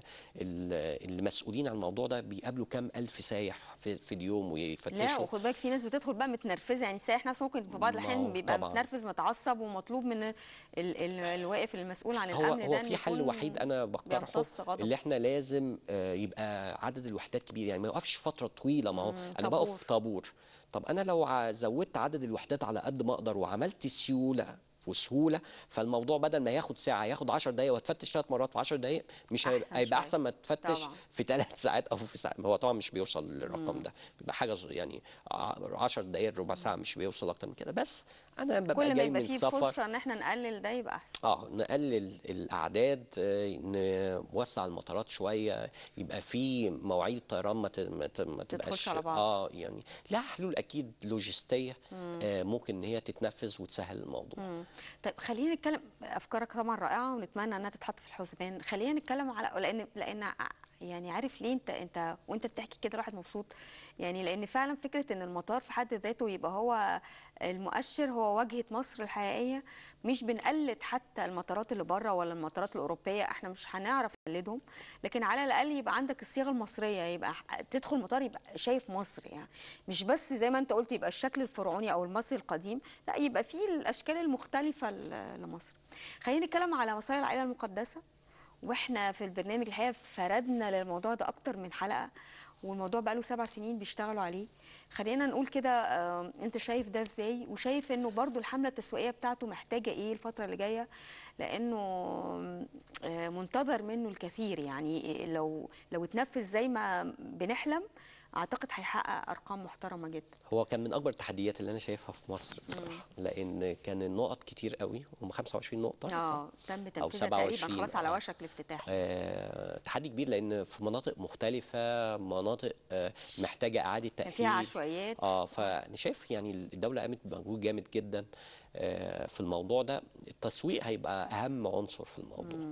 ال- المسؤولين عن الموضوع ده بيقابلوا كام ألف سايح في, في اليوم لا ويفتشوا وخد بالك في ناس بتدخل بقى متنرفزه يعني السائح نفسه ممكن في بعض ما الاحيان هو بيبقى طبعاً. متنرفز متعصب ومطلوب من ال ال الواقف المسؤول عن هو الامن هو ده إن في حل يكون وحيد انا بقترحه بيمتص غضبه. اللي احنا لازم آه، يبقى عدد الوحدات كبير يعني ما يوقفش فتره طويله ما هو انا طابور. بقف طابور طب انا لو ع- زودت عدد الوحدات على قد ما اقدر وعملت سيوله وسهوله فالموضوع بدل ما ياخد ساعه ياخد 10 دقائق وتفتش ثلاث مرات في 10 دقائق مش هيبقى أحسن هيبقى شوية. احسن ما تفتش طبعاً. في ثلاث ساعات او في ساعه هو طبعا مش بيوصل للرقم ده بيبقى حاجه ز- يعني 10 دقائق ربع ساعه مش بيوصل اكتر من كده بس انا ببقى كل ما جاي يبقى من فيه سفر فرصه ان احنا نقلل ده يبقى احسن اه نقلل الاعداد آه، نوسع المطارات شويه يبقى في مواعيد الطيران ما ت- ما ت- ما تدخلش تبقاش على بعض. اه يعني لها حلول اكيد لوجستيه آه ممكن ان هي تتنفذ وتسهل الموضوع مم. طيب خلينا نتكلم افكارك طبعا رائعه ونتمنى انها تتحط في الحسبان خلينا نتكلم على لان لان ع- يعني عارف ليه انت انت وانت بتحكي كده الواحد مبسوط يعني لان فعلا فكره ان المطار في حد ذاته يبقى هو المؤشر هو واجهه مصر الحقيقيه مش بنقلد حتى المطارات اللي بره ولا المطارات الاوروبيه احنا مش هنعرف نقلدهم لكن على الاقل يبقى عندك الصيغه المصريه يبقى ح- تدخل مطار يبقى شايف مصر يعني مش بس زي ما انت قلت يبقى الشكل الفرعوني او المصري القديم لا يبقى فيه الاشكال المختلفه ل- لمصر خلينا نتكلم على مصايا العائله المقدسه واحنا في البرنامج الحقيقه فردنا للموضوع ده اكتر من حلقه والموضوع بقاله سبع سنين بيشتغلوا عليه خلينا نقول كده آه، انت شايف ده ازاي وشايف انه برضو الحمله التسويقيه بتاعته محتاجه ايه الفتره اللي جايه لانه آه، منتظر منه الكثير يعني لو لو اتنفذ زي ما بنحلم اعتقد هيحقق ارقام محترمه جدا هو كان من اكبر التحديات اللي انا شايفها في مصر بصراحه لان كان النقط كتير قوي هم 25 نقطه اه تم أو تنفيذها تقريبا 27 خلاص على آه. وشك الافتتاح آه، تحدي كبير لان في مناطق مختلفه مناطق آه، محتاجه اعاده كان تاهيل فيها عشوائيات اه فانا شايف يعني الدوله قامت بمجهود جامد جدا آه، في الموضوع ده التسويق هيبقى اهم عنصر في الموضوع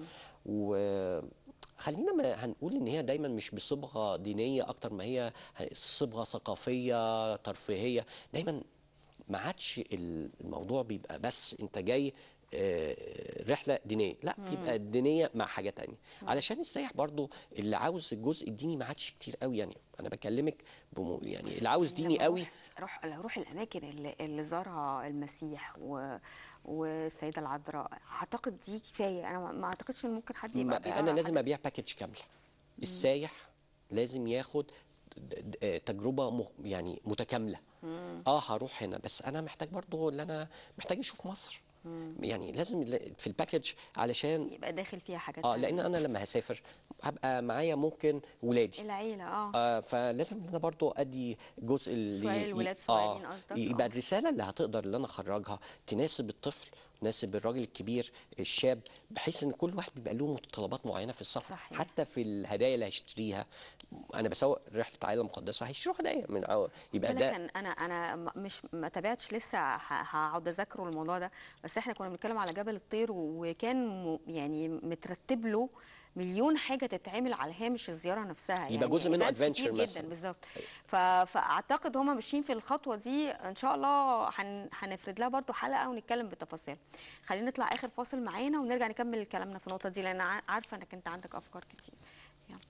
وخلينا ما هنقول ان هي دايما مش بصبغه دينيه اكتر ما هي صبغه ثقافيه ترفيهيه دايما ما عادش الموضوع بيبقى بس انت جاي آه، رحله دينيه لا بيبقى دينيه مع حاجه تانية علشان السائح برضو اللي عاوز الجزء الديني ما عادش كتير قوي يعني انا بكلمك بمو يعني اللي عاوز ديني لما قوي روح روح روح الاماكن اللي, اللي زارها المسيح و والسيده العذراء اعتقد دي كفايه انا ما- ما اعتقدش ان ممكن حد يبقى ما بيدور انا على لازم حاجة. ابيع باكج كامله السايح لازم ياخد د- د- آه، تجربه م- يعني متكامله اه هروح هنا بس انا محتاج برضو اللي انا محتاج اشوف مصر يعني لازم ل- في الباكج علشان يبقى داخل فيها حاجات اه تانية. لان انا لما هسافر هبقى معايا ممكن ولادي العيله اه آه فلازم انا برضو ادي جزء اللي شوية الولاد ي- صغيرين قصدك؟ يبقى آه. الرساله اللي هتقدر اللي انا اخرجها تناسب الطفل تناسب الراجل الكبير الشاب بحيث ان كل واحد بيبقى له متطلبات معينه في السفر صحيح. حتى في الهدايا اللي هيشتريها انا بسوق رحله عائله مقدسه هيشتروا هدايا من عو- يبقى بالك ده كان انا انا م- مش ما تابعتش لسه ه- هقعد اذاكره الموضوع ده بس احنا كنا بنتكلم على جبل الطير وكان م- يعني مترتب له مليون حاجه تتعمل على هامش الزياره نفسها يبقى جزء منه events كتير adventure جدا مثلا. بالظبط ف- فاعتقد هم ماشيين في الخطوه دي ان شاء الله هن- هنفرد لها برضو حلقه ونتكلم بالتفاصيل خلينا نطلع اخر فاصل معانا ونرجع نكمل كلامنا في النقطه دي لان ع- عارفه انك انت عندك افكار كتير يلا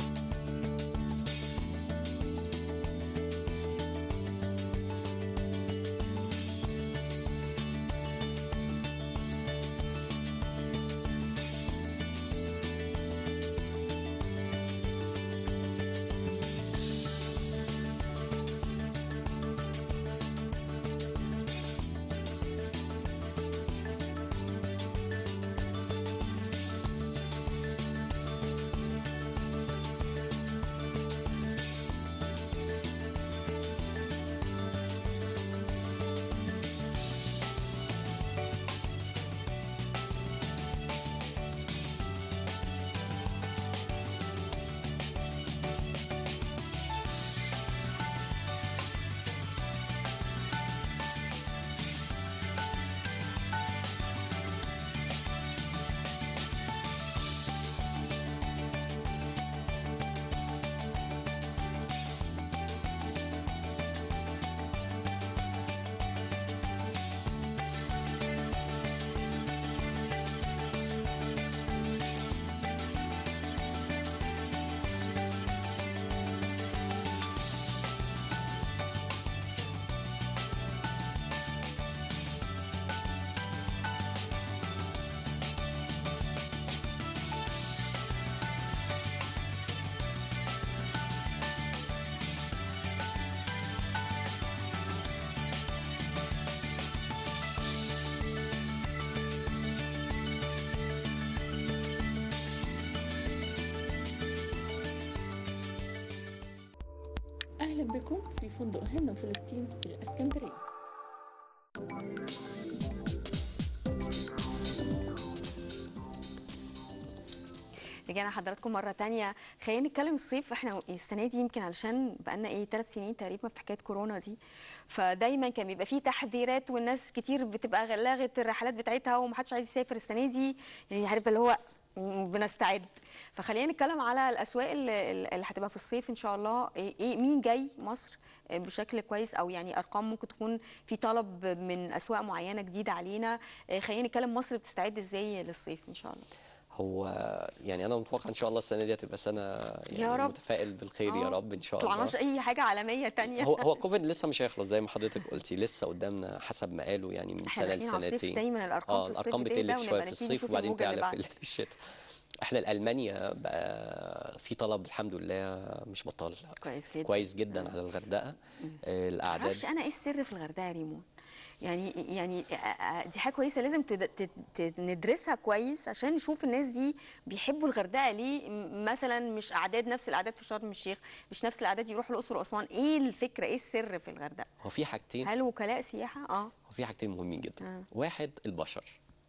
Thank معاكم في فندق هنا وفلسطين بالإسكندرية رجعنا حضراتكم مرة تانية خلينا نتكلم الصيف احنا السنة دي يمكن علشان بقالنا ايه ثلاث سنين تقريبا في حكاية كورونا دي فدايما كان بيبقى فيه تحذيرات والناس كتير بتبقى لغت الرحلات بتاعتها ومحدش عايز يسافر السنة دي يعني عارف اللي هو بنستعد فخلينا نتكلم على الاسواق اللي اللي هتبقى في الصيف ان شاء الله ايه إيه- مين جاي مصر بشكل كويس او يعني ارقام ممكن تكون في طلب من اسواق معينه جديده علينا إيه، خلينا نتكلم مصر بتستعد ازاي للصيف ان شاء الله هو يعني انا متوقع ان شاء الله السنه دي هتبقى سنه يعني يا رب. متفائل بالخير يا آه. رب ان شاء الله طلعناش اي حاجه عالميه تانية هو هو كوفيد لسه مش هيخلص زي ما حضرتك قلتي لسه قدامنا حسب ما قالوا يعني من احنا سنه داخلين على الصيف لسنتين دايما الارقام اه في الصيف الارقام بتهدى بتقل شويه ونبقى في نبتدي الصيف نشوف وبعدين الموجة اللي تعلى في بعد. الشتاء احنا لالمانيا بقى في طلب الحمد لله مش بطال كويس جدا كويس جدا على الغردقه آه، الاعداد معرفش انا ايه السر في الغردقه يا ريمون يعني يعني آه، آه، دي حاجه كويسه لازم تد- تد- تد- ندرسها كويس عشان نشوف الناس دي بيحبوا الغردقه ليه م- مثلا مش اعداد نفس الاعداد في شرم الشيخ مش نفس الاعداد يروحوا الاقصر واسوان ايه الفكره ايه السر في الغردقه هو في حاجتين هل وكلاء سياحه اه هو في حاجتين مهمين جدا آه. واحد البشر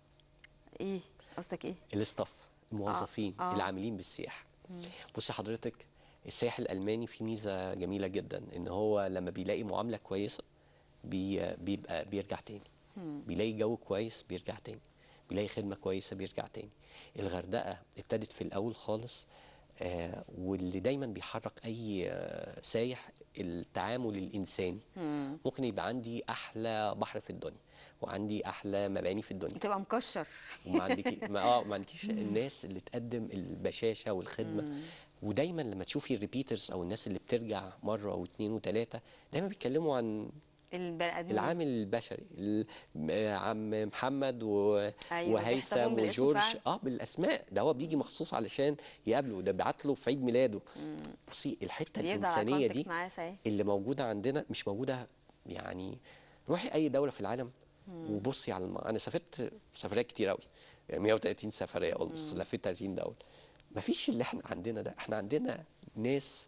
ايه قصدك ايه الاستاف الموظفين آه. العاملين بالسياحه بصي حضرتك السائح الالماني في ميزه جميله جدا ان هو لما بيلاقي معامله كويسه بي بيبقى بيرجع تاني بيلاقي جو كويس بيرجع تاني بيلاقي خدمه كويسه بيرجع تاني الغردقه ابتدت في الاول خالص آه واللي دايما بيحرك اي آه سايح التعامل الانساني ممكن يبقى عندي احلى بحر في الدنيا وعندي احلى مباني في الدنيا بتبقى مكشر وما عندك ما اه ما عندكيش الناس اللي تقدم البشاشه والخدمه ودايما لما تشوفي الريبيترز او الناس اللي بترجع مره واثنين وثلاثه دايما بيتكلموا عن البني ادمين العامل البشري ال- آه، عم محمد و... أيوة، وهيثم بيحسبهم بالاسم وجورج فعلا. اه بالاسماء ده هو بيجي مخصوص علشان يقابله ده بعت له في عيد ميلاده بصي الحته بيفضل على الانسانيه كونتاكت دي معاه ساعات. اللي موجوده عندنا مش موجوده يعني روحي اي دوله في العالم وبصي على الم... انا سافرت سفريات كتير قوي 130 سفريه اولموست لفيت 30 دوله مفيش اللي احنا عندنا ده احنا عندنا ناس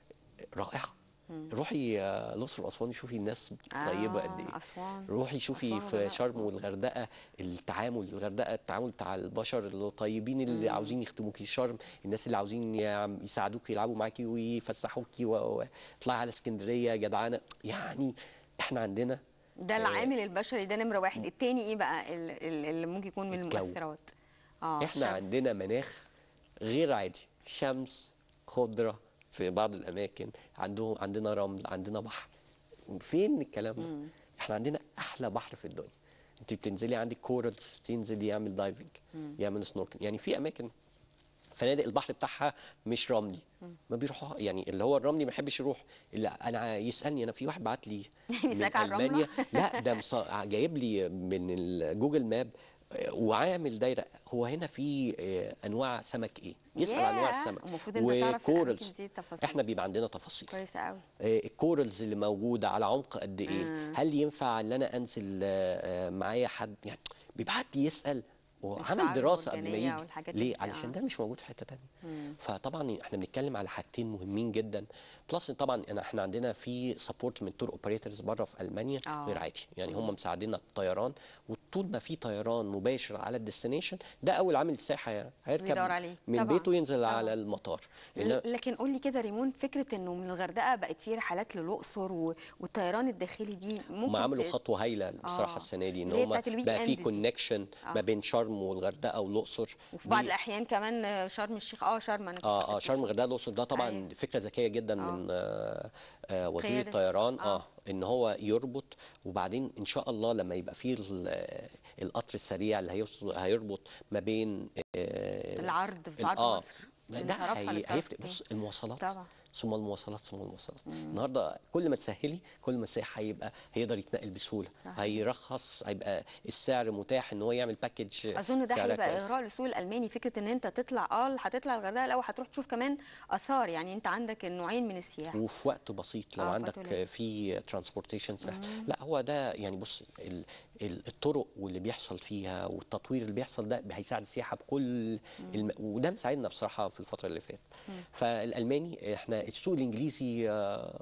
رائعه روحي آه، الاقصر واسوان شوفي الناس طيبه قد ايه آه، أسوان. روحي شوفي أسوان في والغردقة، شرم أسوان. والغردقه التعامل الغردقه التعامل بتاع البشر الطيبين اللي عاوزين يخدموكي شرم الناس اللي عاوزين يعم- يساعدوكي يلعبوا معاكي ويفسحوكي و- وتطلعي على اسكندريه جدعانه يعني احنا عندنا ده العامل البشري ده نمره واحد التاني ايه بقى ال- ال- اللي ممكن يكون من الجو. المؤثرات اه احنا شمس. عندنا مناخ غير عادي شمس خضره في بعض الاماكن عندهم عندنا رمل عندنا بحر فين الكلام ده احنا عندنا احلى بحر في الدنيا انت بتنزلي عندك كورالز تنزل يعمل دايفنج يعمل سنوركل يعني في اماكن فنادق البحر بتاعها مش رملي ما بيروحوا يعني اللي هو الرملي ما يحبش يروح اللي انا يسالني انا في واحد بعت لي من بيسألك على الرملة؟ المانيا لا ده مص- جايب لي من الجوجل ماب آه، وعامل دايره هو هنا في آه، انواع سمك ايه يسال عن انواع ياه، السمك المفروض أنت تعرف الأماكن وكورلز دي تفاصيل. احنا بيبقى عندنا تفاصيل كويسه قوي آه، الكورلز اللي موجوده على عمق قد ايه هل ينفع ان انا انزل آه، آه، معايا حد يعني بيبعت لي يسال وعمل الشعاب دراسه قبل ما المرجانية يجي والحاجات ليه دي، علشان آه. ده مش موجود في حته تانية فطبعا احنا بنتكلم على حاجتين مهمين جدا بلس طبعا أنا- احنا عندنا في سبورت من تور اوبريتورز بره في المانيا آه. غير عادي يعني هم مساعديننا بالطيران وطول ما في طيران مباشر على الديستنيشن ده اول عامل سياحه هيركب بيدور عليه. من طبعاً. بيته ينزل طبعاً. على المطار إنما- ل- لكن قول لي كده ريمون فكره انه من الغردقه بقت في رحلات للاقصر و- والطيران الداخلي دي ممكن هم عملوا ت- خطوه هايله بصراحه آه. السنه دي ان اللي هي هم بتاعت الويك بقى في إند دي. كونكشن ما بين شرم والغردقه والاقصر وفي بعض دي- الاحيان كمان آه، شرم الشيخ اه شرم انا كنت اه اه خدت شرم شرم. الغردقه الاقصر ده طبعا أيوة. فكره ذكيه جدا من آه آه وزير قيادة الطيران آه. اه ان هو يربط وبعدين ان شاء الله لما يبقى فيه ال- آه، القطر السريع اللي هيوصل هيربط ما بين آه العرض في ال- عرض آه، مصر ده من طرفها هي للطرف هيفرق التاني. بص المواصلات طبعا. ثم المواصلات ثم المواصلات النهارده كل ما تسهلي كل ما السائح هيبقى هيقدر يتنقل بسهوله هيرخص هيبقى السعر متاح ان هو يعمل باكج اظن ده سعرها هيبقى كويس. اغراء للسوق الالماني فكره ان انت تطلع اه هتطلع الغردقه الاول هتروح تشوف كمان اثار يعني انت عندك النوعين من السياحه وفي وقت بسيط لو آه، في عندك وقت قليل. في ترانسبورتيشن سهل لا هو ده يعني بص ال- ال- الطرق واللي بيحصل فيها والتطوير اللي بيحصل ده هيساعد السياحه بكل الم... وده مساعدنا بصراحه في الفتره اللي فاتت فالالماني احنا السوق الانجليزي آه،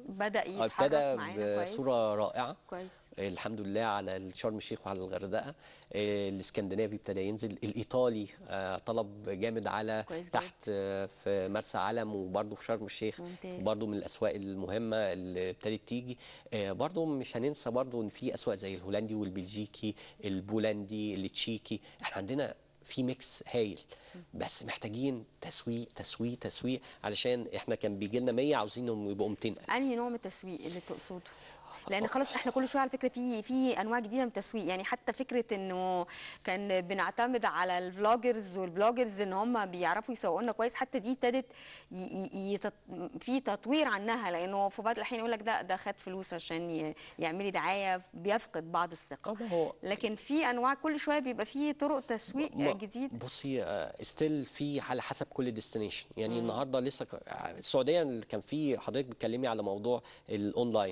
بدا ابتدى يتحرك معانا كويس بصوره رائعه كويس الحمد لله على شرم الشيخ وعلى الغردقه آه، الاسكندنافي ابتدى ينزل الايطالي آه، طلب جامد على كويس جدا. تحت آه، في مرسى علم وبرده في شرم الشيخ ممتاز. برضه من الاسواق المهمه اللي ابتدت تيجي آه، برضه مش هننسى برضه ان في اسواق زي الهولندي والبلجيكي البولندي التشيكي احنا عندنا في ميكس هايل بس محتاجين تسويق تسويق تسويق علشان احنا كان بيجي لنا 100 عاوزينهم يبقوا 200 انهي نوع من التسويق اللي تقصده لان خلاص احنا كل شويه على فكره في في انواع جديده من التسويق يعني حتى فكره انه كان بنعتمد على الفلوجرز والبلوجرز ان هم بيعرفوا يسوقوا لنا كويس حتى دي ابتدت ي- ي- يتط- في تطوير عنها لانه في بعض الاحيان يقول لك ده ده خد فلوس عشان ي- يعمل لي دعايه بيفقد بعض الثقه اه ده هو لكن في انواع كل شويه بيبقى في طرق تسويق ما- جديد بصي ستيل في على حسب كل ديستنيشن يعني النهارده لسه ك- السعوديه اللي كان في حضرتك بتكلمي على موضوع الاونلاين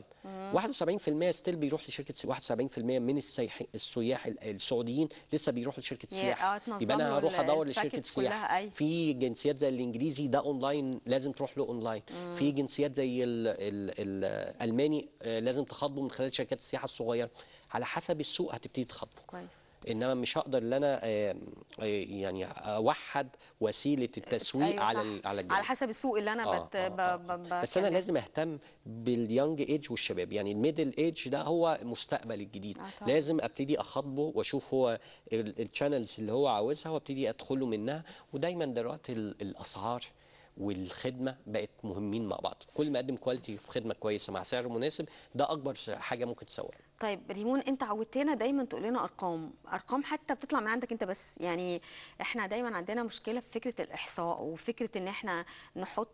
71% ستيل بيروح لشركه س- 71% من السياح السياح ال- السعوديين لسه بيروحوا لشركه يا- سياحه اه تنظموا يبقى انا هروح ال- ادور لشركه الباكج سياحه كلها، أيوة. في جنسيات زي الانجليزي ده اونلاين لازم تروح له اونلاين في جنسيات زي ال ال الالماني آه، لازم تخاطبه من خلال شركات السياحه الصغيره على حسب السوق هتبتدي تخاطبه كويس انما مش هقدر ان انا آه، آه، يعني اوحد وسيله التسويق أيوة على صح. ال- على الجانب. على حسب السوق اللي انا آه، بت... آه، ب... آه. ب... ب... بس انا بكلم. لازم اهتم باليونج ايج والشباب يعني الميدل ايج ده هو المستقبل الجديد آه، طبعا. لازم ابتدي اخاطبه واشوف هو الشانلز اللي هو عاوزها وابتدي ادخله منها ودايما دلوقتي ال- الاسعار والخدمه بقت مهمين مع بعض كل ما اقدم كواليتي في خدمه كويسه مع سعر مناسب ده اكبر حاجه ممكن تسوق طيب ريمون انت عودتنا دايما تقول لنا ارقام ارقام حتى بتطلع من عندك انت بس يعني احنا دايما عندنا مشكله في فكره الاحصاء وفكره ان احنا نحط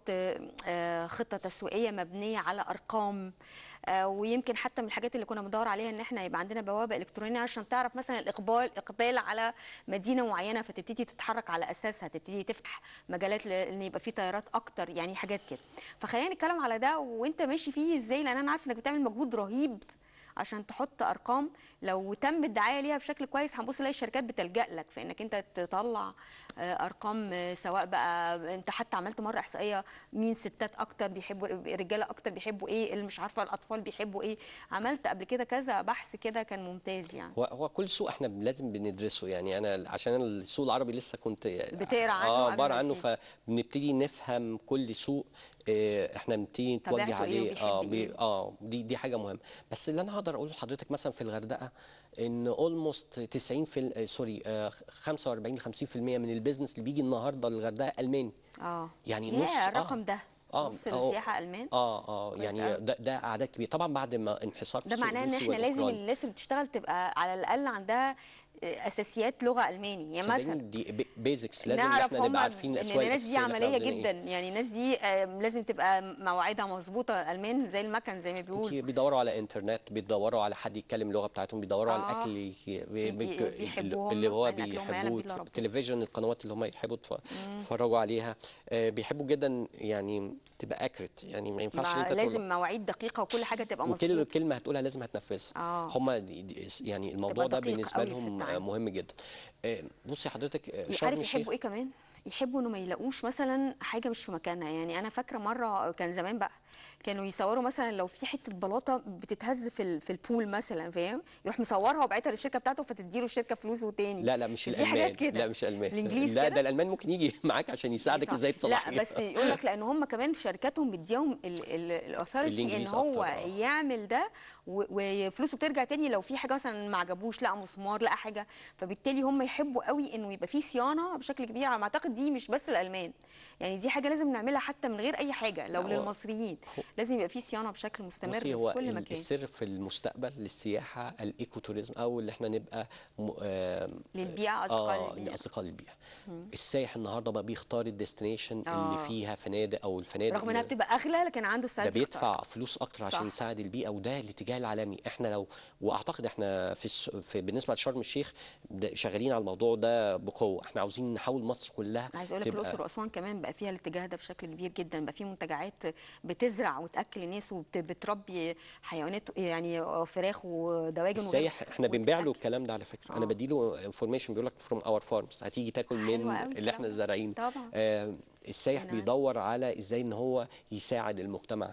آه، خطه تسويقيه مبنيه على ارقام آه، ويمكن حتى من الحاجات اللي كنا بندور عليها ان احنا يبقى عندنا بوابه الكترونيه عشان تعرف مثلا الاقبال اقبال على مدينه معينه فتبتدي تتحرك على اساسها تبتدي تفتح مجالات لان يبقى في طيارات اكتر يعني حاجات كده فخلينا نتكلم على ده وانت ماشي فيه ازاي لان انا عارفه انك بتعمل مجهود رهيب عشان تحط ارقام لو تم الدعايه ليها بشكل كويس هنبص نلاقي الشركات بتلجا لك في انك انت تطلع آه، ارقام آه، سواء بقى انت حتى عملت مره احصائيه مين ستات اكتر بيحبوا رجاله اكتر بيحبوا ايه اللي مش عارفه الاطفال بيحبوا ايه عملت قبل كده كذا بحث كده كان ممتاز يعني هو هو كل سوق احنا لازم بندرسه يعني انا عشان أنا السوق العربي لسه كنت بتقرا عنه اه قبل بقرا ما عنه تيجي. فبنبتدي نفهم كل سوق آه، احنا بنبتدي طبيعته نتوجه إيه عليه وبيحب اه إيه. بي اه دي دي حاجه مهمه بس اللي انا هقدر اقوله لحضرتك مثلا في الغردقه ان اولموست 90 في ال- آه، سوري آه، 45 50% من البيزنس اللي بيجي النهارده للغردقه الماني اه يعني ياه، نص آه. الرقم ده آه، نص أهو. السياحه المان اه اه كويس يعني أوي. ده ده اعداد كبيره طبعا بعد ما انحصار ده السوق معناه ان الروسي احنا لازم والأوكراني. الناس اللي بتشتغل تبقى على الاقل عندها آه، اساسيات لغه الماني يعني صدقيني مثلا دي بيزكس لازم ان نعرف احنا هم نبقى عارفين ان الاسواق الناس دي الأساسية اللي إحنا عمليه عندنا إيه. جدا يعني الناس دي آه، لازم تبقى مواعيدها مظبوطه الالمان زي المكن زي ما بيقولوا انتي بيدوروا على انترنت بيدوروا على حد يتكلم اللغه بتاعتهم بيدوروا على آه. الاكل اللي بي- ي- بي- بيحبوهم، اللي هو يعني أكلهم ما يعلم به بيحبوه إلا ربنا. التلفزيون القنوات اللي هم يحبوا يتف- يتفرجوا عليها آه، بيحبوا جدا يعني تبقى اكريت يعني ما ينفعش مع- إن انت تقول- لازم مواعيد دقيقه وكل حاجه تبقى وكل مظبوطه كلمه هتقولها لازم هتنفذها آه. هم دي- دي- يعني الموضوع تبقى ده دقيق بالنسبه قوي في لهم التعامل. مهم جدا آه، بصي حضرتك آه، شرم عارف الشيخ يحبوا ايه كمان يحبوا انه ما يلاقوش مثلا حاجه مش في مكانها يعني انا فاكره مره كان زمان بقى كانوا يصوروا مثلا لو في حته بلاطه بتتهز في ال- في البول مثلا فاهم يروح مصورها وبعتها للشركه بتاعته فتديله الشركه فلوسه تاني لا لا مش في حاجات الالمان كده لا مش الالمان الانجليز لا كده؟ ده الالمان ممكن يجي معاك عشان يساعدك صح. ازاي تصلحها لا بس يقول لك لان هم كمان شركاتهم بتديهم الاثوريتي ان الإنجليز هو أكتر، آه. يعمل ده و- وفلوسه بترجع تاني لو في حاجه مثلا ما عجبوش لقى مسمار لقى حاجه فبالتالي هم يحبوا قوي انه يبقى في صيانه بشكل كبير على ما اعتقد دي مش بس الالمان يعني دي حاجه لازم نعملها حتى من غير اي حاجه لو لا، هو- للمصريين لازم يبقى في صيانه بشكل مستمر بصي في هو كل ال- مكان السر في المستقبل للسياحه الايكو توريزم او اللي احنا نبقى م... آه للبيئه اصدقاء اه للبيئة. اصدقاء للبيئه السائح النهارده بقى بيختار الديستنيشن آه. اللي فيها فنادق او الفنادق رغم انها اللي- بتبقى اغلى لكن عنده ده استعداد بيدفع يختار. فلوس اكتر صح. عشان يساعد البيئه وده الاتجاه العالمي احنا لو واعتقد احنا في, الس... في بالنسبه لشرم الشيخ ده شغالين على الموضوع ده بقوه احنا عاوزين نحول مصر كلها عايز اقول لك تبقى الاقصر واسوان كمان بقى فيها الاتجاه ده بشكل كبير جدا بقى في منتجعات بتزرع وتاكل الناس وبتربي حيوانات يعني فراخ ودواجن وغيره. السايح احنا بنبيع له وتأكل. الكلام ده على فكره آه. انا بديله انفورميشن بيقول لك فروم اور فارمز هتيجي تاكل من حلو أوي اللي الكلام احنا ده. زارعين طبعا. آه السايح أنا- بيدور على ازاي ان هو يساعد المجتمع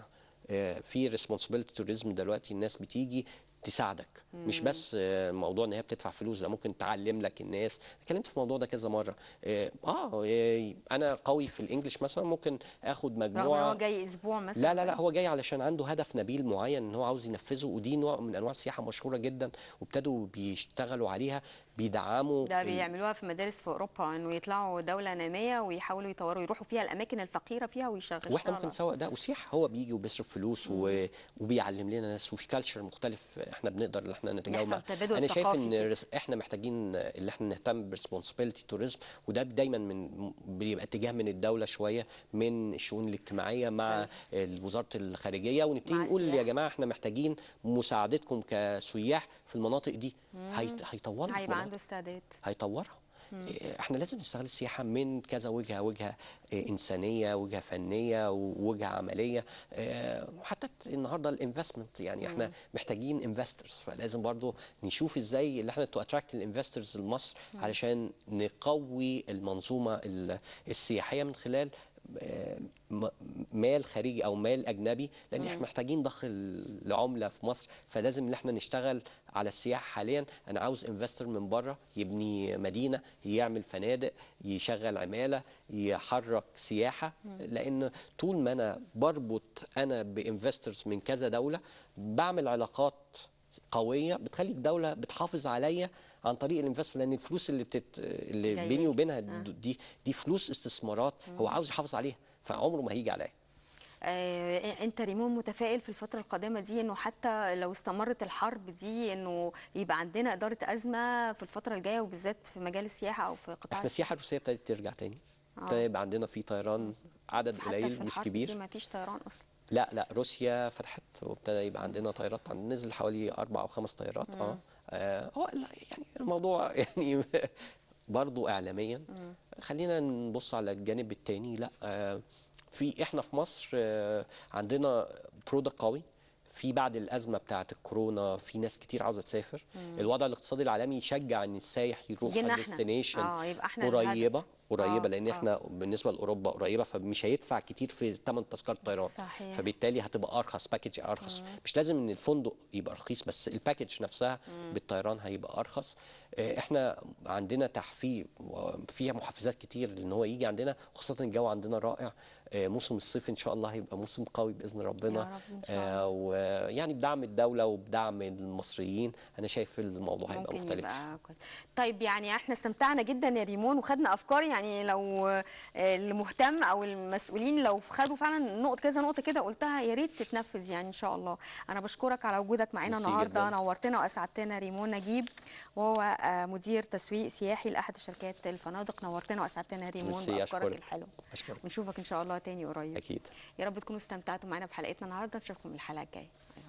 آه، في ريسبونسبيلتي توريزم دلوقتي الناس بتيجي تساعدك مش بس آه، موضوع ان هي بتدفع فلوس ده ممكن تعلم لك الناس اتكلمت في الموضوع ده كذا مره اه, آه آه، انا قوي في الانجليش مثلا ممكن اخد رغم ان مجموعه هو جاي اسبوع مثلا لا لا لا هو جاي علشان عنده هدف نبيل معين ان هو عاوز ينفذه ودي نوع من انواع السياحه مشهوره جدا وابتدوا بيشتغلوا عليها بيدعموا ده ال- بيعملوها في مدارس في اوروبا انه يطلعوا دوله ناميه ويحاولوا يطوروا يروحوا فيها الاماكن الفقيره فيها ويشغلوا واحنا ممكن نسوق ده وسياح هو بيجي وبيصرف فلوس و... وبيعلم لنا ناس وفي كالتشر مختلف احنا بنقدر ان احنا نتجاوب يحصل معاه. تبادل انا شايف ثقافي ان كده. رس- احنا محتاجين اللي احنا نهتم بريسبونسبيلتي توريزم وده دايما من بيبقى اتجاه من الدوله شويه من الشؤون الاجتماعيه مع وزاره الخارجيه ونبتدي مع نقول يا السياحة. جماعه احنا محتاجين مساعدتكم كسياح في المناطق دي هيت... هيطوروا هيبقى المناطق. عنده استعداد هيطورها إيه، احنا لازم نستغل السياحه من كذا وجهه وجهه إيه، انسانيه وجهه فنيه ووجهه عمليه إيه، وحتى النهارده الانفستمنت يعني احنا محتاجين انفسترز فلازم برضو نشوف ازاي اللي احنا تو اتراكت الانفسترز لمصر علشان نقوي المنظومه ال- السياحيه من خلال آه، م- مال خارجي او مال اجنبي لان احنا محتاجين ضخ العمله في مصر فلازم ان احنا نشتغل على السياحه حاليا انا عاوز انفستور من بره يبني مدينه يعمل فنادق يشغل عماله يحرك سياحه لان طول ما انا بربط انا بانفستورز من كذا دوله بعمل علاقات قويه بتخلي الدوله بتحافظ عليا عن طريق الانفست لان الفلوس اللي بتت اللي جاية بيني لي. وبينها دي دي فلوس استثمارات هو عاوز يحافظ عليها فعمره ما هيجي عليا آه، انت ريمون متفائل في الفتره القادمه دي انه حتى لو استمرت الحرب دي انه يبقى عندنا اداره ازمه في الفتره الجايه وبالذات في مجال السياحه او في قطاع احنا السياحه الروسيه ابتدت ترجع تاني ابتدى يبقى عندنا في طيران عدد حتى في قليل مش الحرب دي كبير ما فيش طيران اصلا لا لا روسيا فتحت وابتدى يبقى عندنا طيارات عندنا نزل حوالي اربع او خمس طيارات اه آه، هو لا، يعني الموضوع يعني برضو اعلاميا خلينا نبص على الجانب التاني لا آه، في احنا في مصر آه، عندنا برودكت قوي في بعد الازمه بتاعه الكورونا في ناس كتير عاوزه تسافر الوضع الاقتصادي العالمي يشجع ان السايح يروح يجينا على احنا. ديستنيشن اه يبقى احنا قريبه الهدف. قريبه آه، لان آه. احنا بالنسبه لاوروبا قريبه فمش هيدفع كتير في ثمن تذكره الطيران صحيح. فبالتالي هتبقى ارخص باكج ارخص مش لازم ان الفندق يبقى رخيص بس الباكج نفسها بالطيران هيبقى ارخص آه، احنا عندنا تحفيز فيها محفزات كتير ان هو يجي عندنا خاصه الجو عندنا رائع آه، موسم الصيف ان شاء الله هيبقى موسم قوي باذن ربنا يا رب إن شاء آه، ويعني بدعم الدوله وبدعم المصريين انا شايف الموضوع هيبقى ممكن مختلف يبقى كويس طيب يعني احنا استمتعنا جدا يا ريمون وخدنا افكار يعني لو آه، اللي مهتم او المسؤولين لو خدوا فعلا نقط كذا نقطه كده قلتها يا ريت تتنفذ يعني ان شاء الله انا بشكرك على وجودك معانا ميرسي النهارده جداً. نورتنا واسعدتنا ريمون نجيب وهو آه، مدير تسويق سياحي لاحد شركات الفنادق نورتنا واسعدتنا ريمون ميرسي، بافكارك أشكرك. الحلوه اشكرك ونشوفك ان شاء الله تاني قريب اكيد يا رب تكونوا استمتعتوا معانا بحلقتنا النهارده نشوفكم الحلقه الجايه